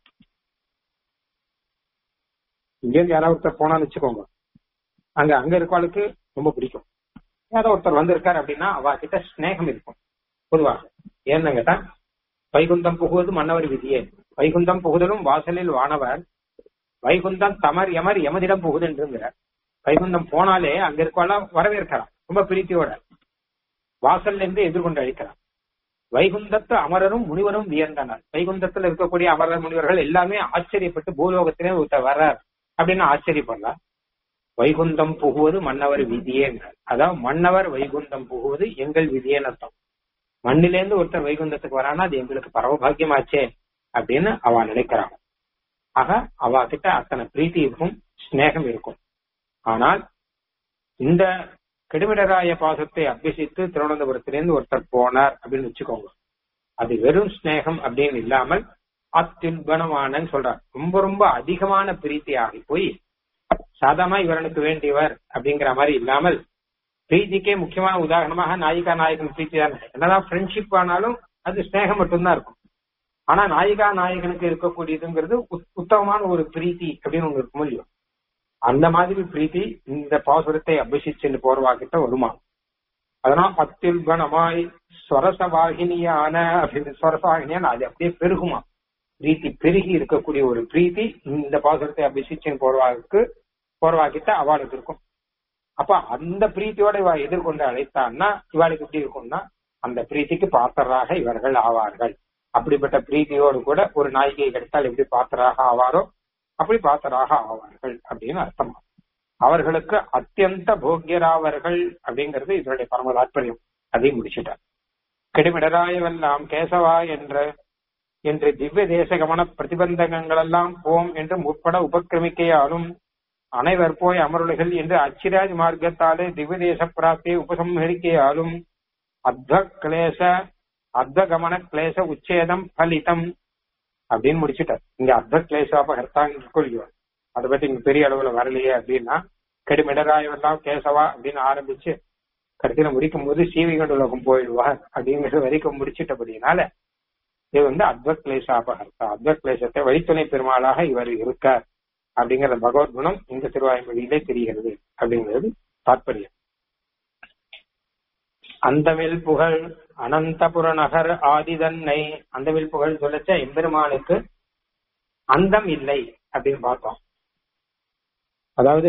இங்கேருந்து யாராவது ஒருத்தர் போனான்னு வச்சுக்கோங்க அங்க அங்க இருக்கவாளுக்கு ரொம்ப பிடிக்கும் யாரோ ஒருத்தர் வந்திருக்காரு அப்படின்னா அவ கிட்ட ஸ்நேகம் இருக்கும் பொதுவாக ஏன்னு கேட்டா வைகுந்தம் புகுவது மன்னவர் விதியே வைகுந்தம் புகுதலும் வாசலில் வானவர் வைகுந்தம் தமர் எமர் எமதிடம் புகுதுன்றுங்கிறார் வைகுந்தம் போனாலே அங்க இருக்கவாள் வரவேற்கிறான் ரொம்ப பிரீத்தியோட வாசல்ல இருந்து எதிர்கொண்டு அழிக்கிறான் வைகுந்தத்து அமரரும் முனிவரும் வியந்தனர் வைகுந்தத்துல இருக்கக்கூடிய அமரர் முனிவர்கள் எல்லாமே ஆச்சரியப்பட்டு பூலோகத்திலே ஒருத்தர் வர்றார் அப்படின்னு ஆச்சரியப்படலாம் வைகுந்தம் புகுவது மன்னவர் விதியேங்கிறார் அதாவது மன்னவர் வைகுந்தம் புகுவது எங்கள் விதியேன்னு அர்த்தம் மண்ணிலேருந்து ஒருத்தர் வைகுந்தத்துக்கு வரானா அது எங்களுக்கு பரமபாகியமாச்சே அப்படின்னு அவ நினைக்கிறாங்க ஆக அவ கிட்ட அத்தனை பிரீத்தி இருக்கும் ஸ்நேகம் இருக்கும் ஆனால் இந்த கெடுமிடராய பாசத்தை அபியசித்து திருவனந்தபுரத்திலிருந்து ஒருத்தர் போனார் அப்படின்னு வச்சுக்கோங்க அது வெறும் ஸ்நேகம் அப்படின்னு இல்லாமல் அத்யுல்பணமானன்னு சொல்றார் ரொம்ப ரொம்ப அதிகமான பிரீத்தி ஆகி போய் சாதாரண இவரனுக்கு வேண்டியவர் அப்படிங்கிற மாதிரி இல்லாமல் பிரீத்திக்கே முக்கியமான உதாரணமாக நாயிகா நாயகன் பிரீத்தி தான் என்னதான் ஃப்ரெண்ட்ஷிப் ஆனாலும் அது ஸ்நேகம் மட்டும்தான் இருக்கும் ஆனா நாயிகா நாயகனுக்கு இருக்கக்கூடியதுங்கிறது உத்தமமான ஒரு பிரீத்தி அப்படின்னு ஒண்ணு இருக்கும் இல்லையோ அந்த மாதிரி பிரீத்தி இந்த பாசுரத்தை அபிஷிச்சுன்னு போறவாக்கிட்ட வருமா அதனால அத்தியுல்கணமாய் ஸ்வரசவாகினியான அப்படின்னு ஸ்வரசவாகினியான அது அப்படியே பெருகுமா பிரீத்தி பெருகி இருக்கக்கூடிய ஒரு பிரீத்தி இந்த பாசுரத்தை அபிஷிச்சுன்னு போறவாக்கு போறவாக்கிட்ட அவளுக்கு இருக்கும் அப்ப அந்த பிரீத்தியோட இவ எதிர்கொண்டு அழைத்தான்னா இவாளுக்கு எப்படி இருக்கும்னா அந்த பிரீத்திக்கு பாத்திரராக இவர்கள் ஆவார்கள் அப்படிப்பட்ட பிரீத்தியோடு கூட ஒரு நாய்கை கிடைத்தால் எப்படி பாத்திராக ஆவாரோ அப்படி பாத்திராக ஆவார்கள் அப்படின்னு அர்த்தம் அவர்களுக்கு அத்தியந்த போக்கியராவர்கள் அப்படிங்கிறது இதனுடைய பரம தாற்பயம் அதை முடிச்சுட்டார் கெடுமிடராயவெல்லாம் கேசவா என்ற என்று திவ்ய தேச கமன பிரதிபந்தகங்கள் எல்லாம் போம் என்று முற்பட உபக்கிரமிக்கையாலும் அனைவர் போய் அமருளைகள் என்று அச்சிராஜ் மார்க்கத்தாலே திவ்ய தேச பிராப்தியை உபசம்ஹரிக்கையாலும் அத்வ கிளேச அத்வ கமன கிளேச உச்சேதம் பலிதம் அப்படின்னு முடிச்சுட்டார் இங்க அர்த்த கிளேசாபகர்த்தாங்க கொள்கிறார் அதை பத்தி இங்க பெரிய அளவுல வரலையே அப்படின்னா கெடுமிடராயவெல்லாம் கேசவா அப்படின்னு ஆரம்பிச்சு கடைசியில முடிக்கும் போது சீவிகண்டு உலகம் போயிடுவார் அப்படிங்கிறது வரைக்கும் முடிச்சிட்டபடினால இது வந்து அத்வ கிளேசாபகர்த்தா அத்வ கிளேசத்தை வழித்துணை பெருமாளாக இவர் இருக்கார் அப்படிங்கிற பகவத் குணம் இந்த திருவாய்மொழியிலே தெரிகிறது அப்படிங்கிறது தாற்பயம் அந்தமில் புகழ் அனந்தபுர நகர் ஆதிதன்னை அந்தமில் புகழ் சொல்லச்ச எம்பெருமானுக்கு அந்தம் இல்லை அப்படின்னு பார்த்தோம் அதாவது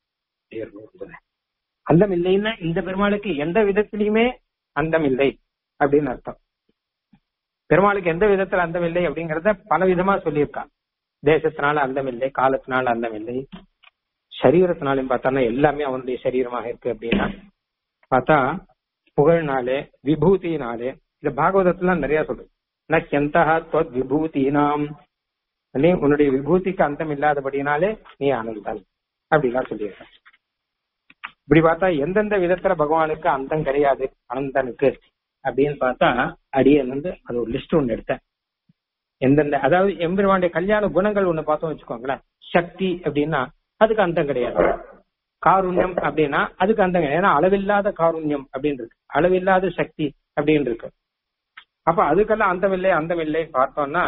அந்தம் இல்லைன்னா இந்த பெருமாளுக்கு எந்த விதத்திலையுமே அந்தம் இல்லை அப்படின்னு அர்த்தம் பெருமாளுக்கு எந்த விதத்துல அந்தம் இல்லை அப்படிங்கறத பல விதமா சொல்லியிருக்கான் தேசத்தினால அந்தம் இல்லை காலத்தினால அந்தம் இல்லை சரீரத்தினாலும் பார்த்தோம்னா எல்லாமே அவனுடைய சரீரமாக இருக்கு அப்படின்னா பார்த்தா புகழ்னாலே விபூதினாலே இந்த பாகவதத்துல நிறைய சொல்றது நக்கியந்தா தொத் விபூதினாம் உன்னுடைய விபூதிக்கு அந்தம் இல்லாதபடினாலே நீ ஆனந்தன் அப்படிலாம் சொல்லியிருக்க இப்படி பார்த்தா எந்தெந்த விதத்துல பகவானுக்கு அந்தம் கிடையாது அனந்தனுக்கு அப்படின்னு பார்த்தா அடியன் வந்து அது ஒரு லிஸ்ட் ஒண்ணு எடுத்தேன் எந்தெந்த அதாவது எம்பெருமானுடைய கல்யாண குணங்கள் ஒண்ணு பார்த்தோம் வச்சுக்கோங்களேன் சக்தி அப்படின்னா அதுக்கு அந்தம் கிடையாது காருண்யம் அப்படின்னா அதுக்கு அந்த ஏன்னா அளவில்லாத காருண்யம் அப்படின்னு இருக்கு அளவில்லாத சக்தி அப்படின்னு இருக்கு அப்ப அதுக்கெல்லாம் அந்தமில்லை அந்தமில்லை பார்த்தோம்னா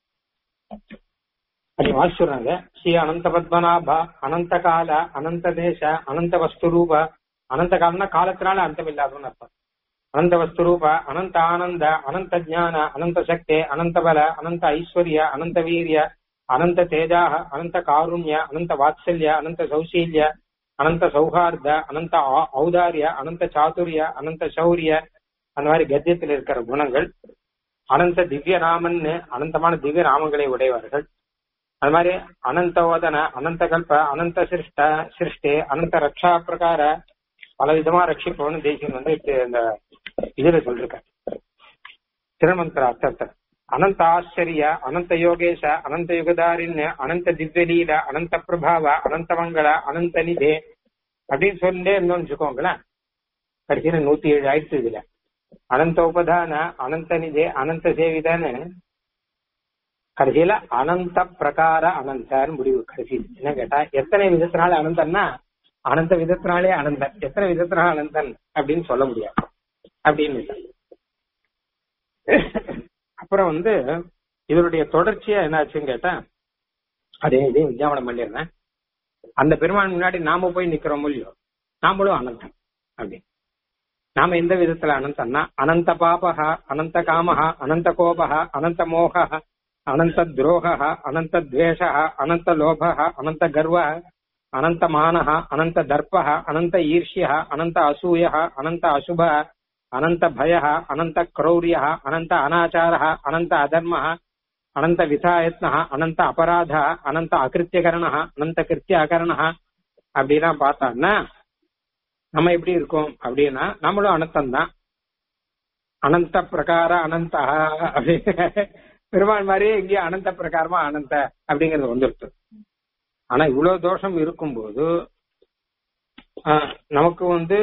அது வாசிச்சுறாங்க ஸ்ரீ அனந்த பத்மநாபா அனந்த கால அனந்த தேச அனந்த வஸ்துரூப அனந்த காலம்னா காலத்தினால அந்தம் இல்லாதவன்னு அர்த்தம் அனந்த வஸ்துரூப அனந்த ஆனந்த அனந்த ஜான அனந்த சக்தி அனந்த பல அனந்த ஐஸ்வர்ய அனந்த வீரிய அனந்த தேஜாக அனந்த காருண்ய அனந்த வாத்சல்ய அனந்த சௌசீல்ய அனந்த சௌஹார்த அனந்த ஔதாரிய அனந்த சாதுரிய அனந்த சௌரிய அந்த மாதிரி கத்தியத்தில் இருக்கிற குணங்கள் அனந்த திவ்ய நாமன்னு அனந்தமான திவ்ய நாமங்களை உடையவர்கள் அது மாதிரி அனந்த ஓதன அனந்த கல்ப அனந்த சிருஷ்ட சிருஷ்டி அனந்த ரக்ஷா பிரகார பல விதமா ரட்சிப்பவன் தேசியம் வந்து இந்த இதுல சொல்லிருக்காரு திருமந்திர அர்த்தத்தை அனந்த ஆச்சரிய அனந்த யோகேஷ அனந்த யுகதாரின் அனந்த திவ்யலீல அனந்த பிரபாவ அனந்த மங்கள அனந்த நிதே அப்படின்னு சொல்லிட்டே இருந்தோம்னு வச்சுக்கோங்களேன் கடைசியில நூத்தி ஏழு ஆயிடுச்சு இதுல அனந்த உபதான அனந்த நிதே அனந்த சேவிதான்னு கடைசியில அனந்த பிரகார அனந்தார் முடிவு கடைசி என்ன கேட்டா எத்தனை விதத்தினால அனந்தன்னா அனந்த விதத்தினாலே அனந்தன் எத்தனை விதத்தினால அனந்தன் அப்படின்னு சொல்ல முடியாது அப்படின்னு இல்லை. அப்புறம் வந்து இதனுடைய தொடர்ச்சியா என்னாச்சுன்னு கேட்டா அதே இதே விஞ்ஞாபனம் பண்ணிடுறேன் அந்த பெருமான் முன்னாடி நாம போய் நிக்கிறோம் இல்லையோ நாமளும் அனந்தன் அப்படின்னு நாம எந்த விதத்துல அனந்தன்னா அனந்த பாபகா அனந்த காமஹா அனந்த கோபஹா அனந்த மோகா அனந்த துரோகா அனந்த துவேஷா அனந்த லோபா அனந்த கர்வ அனந்த மானஹ அனந்த தர்ப்பஹ அனந்த ஈர்ஷ்யா அனந்த அசூய அனந்த அசுப அனந்த பய அனந்த கிரௌரிய அனந்த அனாச்சார அனந்த அதர்ம அனந்த விசாயத்ன அனந்த அபராத அனந்த அகிருத்தியகரண அனந்த கிருத்திய அகரண அப்படிலாம் பார்த்தோம்னா நம்ம எப்படி இருக்கோம் அப்படின்னா நம்மளும் அனந்தம் தான் அனந்த பிரகார அனந்த அப்படின்னு பெருமாள் மாதிரியே இங்கேயும் அனந்த பிரகாரமா அனந்த அப்படிங்கிறது வந்துருச்சு ஆனா இவ்வளவு தோஷம் இருக்கும்போது ஆஹ், நமக்கு வந்து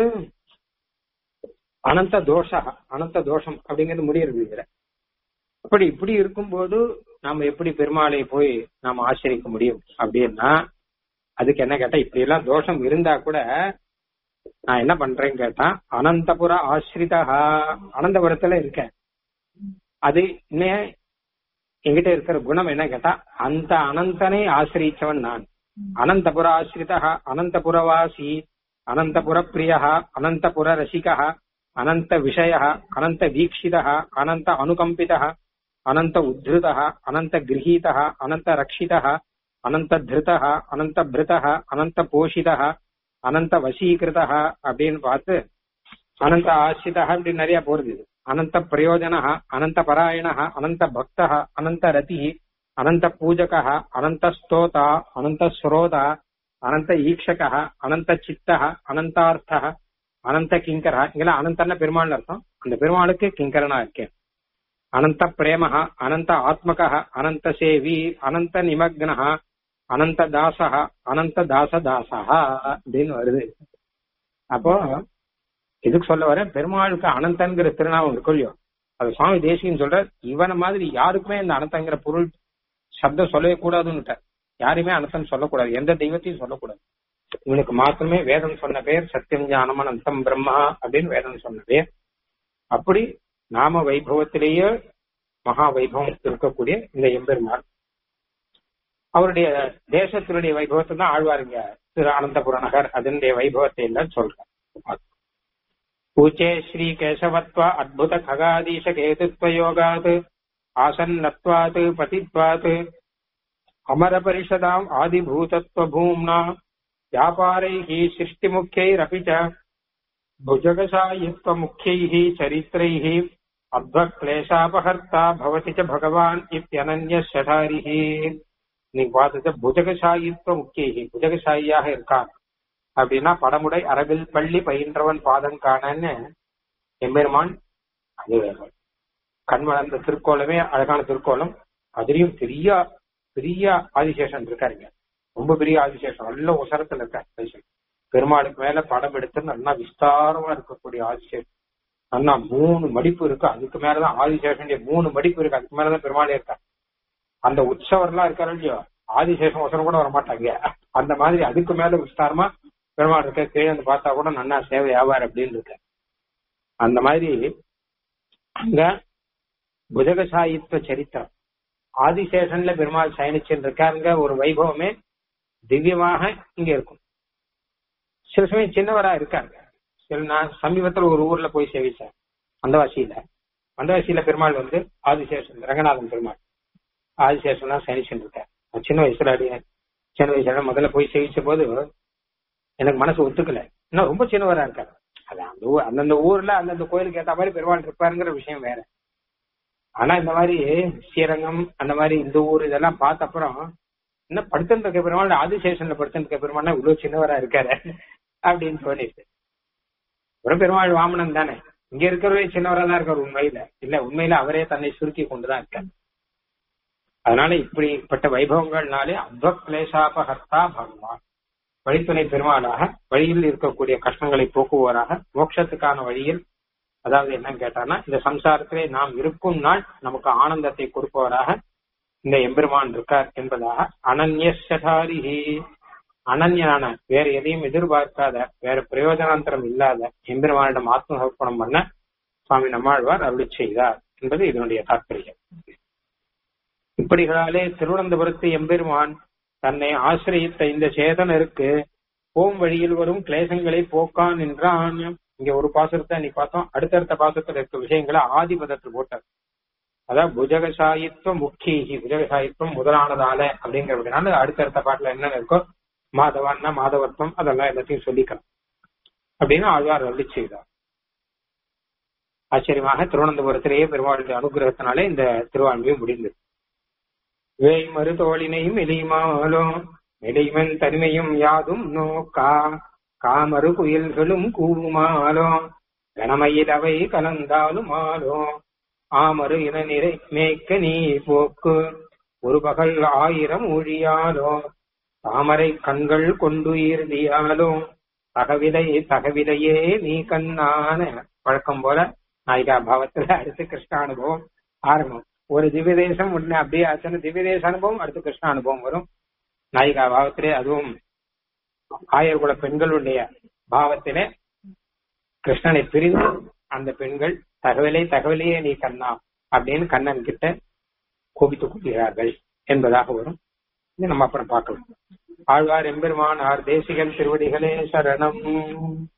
அனந்த தோஷ அனந்த தோஷம் அப்படிங்கிறது முடியறது இதுல அப்படி இப்படி இருக்கும்போது நாம எப்படி பெருமாளை போய் நாம ஆச்சரிக்க முடியும் அப்படின்னா அதுக்கு என்ன கேட்டா இப்படி எல்லாம் தோஷம் இருந்தா கூட நான் என்ன பண்றேன்னு கேட்டா அனந்தபுர ஆசிரிதா அனந்தபுரத்துல இருக்கேன் அது இன்னும் என்கிட்ட இருக்கிற குணம் என்ன கேட்டா அந்த அனந்தனை ஆசிரிச்சவன் நான் அனந்தபுர ஆசிரிதா அனந்தபுரவாசி அனந்தபுர பிரிய அனந்தபுர ரசிக அனந்த விஷய அனந்த வீக்ஷித அனந்த அனுகம்பித அனந்த உத்ருத அனந்த கிரகீத அனந்த ரக்ஷித அனந்த திருத அனந்த பிருத அனந்த போஷித அனந்த வசீகிருத அப்படின்னு பார்த்து அனந்த ஆசிரித அப்படி நிறைய போறது இது அனந்த பிரயோஜன அனந்த பராயண அனந்த பக்த அனந்த ரதி அனந்த பூஜக அனந்த ஸ்தோதா அனந்த ஸ்ரோத அனந்த ஈக்ஷக அனந்த சித்த அனந்தார்த்த அனந்த கிங்கரா இங்கெல்லாம் அனந்தன பெருமாள் அர்த்தம் அந்த பெருமாளுக்கு கிங்கரனா இருக்கேன் அனந்த பிரேம அனந்த ஆத்மக அனந்த சேவி அனந்த நிமக்ன அனந்த தாச அனந்த தாச தாசா அப்படின்னு வருது அப்போ இதுக்கு சொல்ல வர பெருமாளுக்கு அனந்தங்கிற திருநாமம் இருக்கும் இல்லையோ அது சுவாமி தேசிகன் சொல்ற இவனை மாதிரி யாருக்குமே இந்த அனந்தங்கிற பொருள் சப்தம் சொல்லவே கூடாதுன்னு யாருமே அனந்தன் சொல்லக்கூடாது எந்த தெய்வத்தையும் சொல்லக்கூடாது இவனுக்கு மாத்திரமே வேதம் சொன்ன பேர் சத்தியம் ஞானம் அனந்தம் பிரம்மா அப்படின்னு வேதம் சொன்ன பேர் அப்படி நாம வைபவத்திலேயே மகா வைபவம் இருக்கக்கூடிய இந்த எம்பெருமாள் அவருடைய தேசத்தினுடைய வைபவத்தை தான் ஆழ்வாருங்க திரு அனந்தபுர நகர் அதனுடைய வைபவத்தை எல்லாம் சொல்றார் பூச்சே ஸ்ரீ கேசவத்வ அத்புத खगादीश கேதுத்வயோகாத் ஆசன்னத்வாத் பதித்வாத் அமர பரிஷதாம் ஆதிபூதத்வ பூம்னா व्यापारैः सृष्टिमुख्यैरपि च भुजगशायित्वमुख्यैः चरित्रैः अध्वक्लेशापहर्ता भवति च भगवान् इत्यनन्यशठारिः நீங்க பார்த்தது புஜகசாயித்வ முக்கிய புஜகசாயியாக இருக்கான் அப்படின்னா படமுடை அரவில் பள்ளி பயின்றவன் பாதம் காணன்னு எம்பெருமான் அது கண் வளர்ந்த திருக்கோலமே அழகான திருக்கோலம் அதுலயும் பெரிய பெரிய ஆதிசேஷன் இருக்காருங்க ரொம்ப பெரிய ஆதிசேஷன் நல்ல உசரத்துல இருக்காரு ஆதிசேஷன் பெருமாளுக்கு மேல படம் எடுத்து நல்லா விஸ்தாரமா இருக்கக்கூடிய ஆதிசேஷன் நல்லா மூணு மடிப்பு இருக்கு அதுக்கு மேலதான் ஆதிசேஷனுடைய மூணு மடிப்பு இருக்கு அதுக்கு மேலதான் பெருமாளே இருக்காரு அந்த உற்சவர்லாம் இருக்காரு இல்லையோ ஆதிசேஷன் உசரம் கூட வரமாட்டாங்க அந்த மாதிரி அதுக்கு மேல விஸ்தாரமா பெருமாள் இருக்க கீழே வந்து பார்த்தா கூட நன்னா சேவை ஆவார் அப்படின்னு இருக்க அந்த மாதிரி அங்க புஜகசாயித்வ சரித்திரம் ஆதிசேஷன்ல பெருமாள் சயனிச்சுன்னு இருக்காருங்க ஒரு வைபவமே திவ்யமாக இங்க இருக்கும் சில சமயம் சின்னவரா இருக்காங்க சில நான் சமீபத்துல ஒரு ஊர்ல போய் சேவிச்சேன் அந்தவாசியில அந்தவாசியில பெருமாள் வந்து ஆதிசேஷன் ரங்கநாதன் பெருமாள் ஆதிசேஷன் தான் சயனிச்சுன்னு இருக்கார் நான் சின்ன வயசுல அடி சின்ன வயசுல முதல்ல போய் சேவிச்ச போது எனக்கு மனசு ஒத்துக்கல இன்னும் ரொம்ப சின்னவரா இருக்காரு அது அந்த ஊர் அந்தந்த ஊர்ல அந்தந்த கோயிலுக்கு ஏத்த மாதிரி பெருமாள் இருப்பாருங்கிற விஷயம் வேற ஆனா இந்த மாதிரி ஸ்ரீரங்கம் அந்த மாதிரி இந்த ஊர் இதெல்லாம் பார்த்த அப்புறம் இன்னும் படுத்துட்டு இருக்க பெருமாள் ஆதிசேஷன்ல படுத்துட்டு இருக்க பெருமாள் இவ்வளவு சின்னவரா இருக்காரு அப்படின்னு தோணிட்டு ஒரு பெருமாள் வாமனன் தானே இங்க இருக்கிறவரே சின்னவரா தான் இருக்காரு உண்மையில இல்ல உண்மையில அவரே தன்னை சுருக்கி கொண்டுதான் இருக்காரு அதனால இப்படிப்பட்ட வைபவங்கள்னாலே அத்வ கிளேசாபகர்த்தா பகவான் வழித்துணை பெருமாளாக வழியில் இருக்கக்கூடிய கஷ்டங்களை போக்குவோராக மோட்சத்துக்கான வழியில் அதாவது என்னன்னு கேட்டானா இந்த சம்சாரத்திலே நாம் இருக்கும் நாள் நமக்கு ஆனந்தத்தை கொடுப்பவராக இந்த எம்பெருமான் இருக்கார் என்பதாக அனன்யசதாரிஹி அனன்யனான வேற எதையும் எதிர்பார்க்காத வேற பிரயோஜனாந்தரம் இல்லாத எம்பெருமானிடம் ஆத்ம சமர்ப்பணம் பண்ண சுவாமி நம்மாழ்வார் அருளி செய்தார் என்பது இதனுடைய தாற்பயம் இப்படிகளாலே திருவனந்தபுரத்து எம்பெருமான் தன்னை ஆசிரியத்த இந்த சேதனருக்கு போம் வழியில் வரும் கிளேசங்களை போக்கான் என்றான் இங்க ஒரு பாசுரத்தை நீ பார்த்தோம் அடுத்தடுத்த பாசுரத்துல இருக்க விஷயங்களை ஆதிபதத்தில் போட்டார் அதான் புஜகசாயித்வம் முக்கியி புஜகசாயித்வம் முதலானதால அப்படிங்கிறதுனால அடுத்தடுத்த பாட்டுல என்னென்ன இருக்கோ மாதவான்னா மாதவத்வம் அதெல்லாம் எல்லாத்தையும் சொல்லிக்கலாம் அப்படின்னு ஆழ்வார் அருளி செய்தார் ஆச்சரியமாக திருவனந்தபுரத்திலேயே பெருமாளுடைய அனுகிரகத்தினாலே இந்த திருவான்மையை முடிந்தது வேய் மறுதோளினையும் எளியுமாலும் எளிவன் தனிமையும் யாதும் நோக்கா காமறு குயில்களும் கூவுமாலோ கனமையில் அவை கலந்தாலும் ஆலோ ஆமறு இன நிறை மேய்க்க நீ போக்கு ஒரு பகல் ஆயிரம் ஊழியாலோ தாமரை கண்கள் கொண்டு ஈர்தியாலோ தகவிலை தகவிலையே நீ கண்ணான வழக்கம் போல நாயிகா பாவத்துல அடுத்து கிருஷ்ண அனுபவம் ஆரம்பம் ஒரு திவ்ய தேசம் உடனே அப்படியே ஆச்சுன்னா திவ்ய தேச அனுபவம் அடுத்து கிருஷ்ண அனுபவம் வரும் நாயிகா பாவத்திலே அதுவும் ஆயர்குல பெண்களுடைய பாவத்திலே கிருஷ்ணனை பிரிந்து அந்த பெண்கள் தகவலே தகவலையே நீ கண்ணா அப்படின்னு கண்ணன் கிட்ட கோபித்துக் கொள்கிறார்கள் என்பதாக வரும் இது நம்ம அப்புறம் பார்க்கலாம் ஆழ்வார் எம்பெருமான் ஆர் தேசிகன் திருவடிகளே சரணம்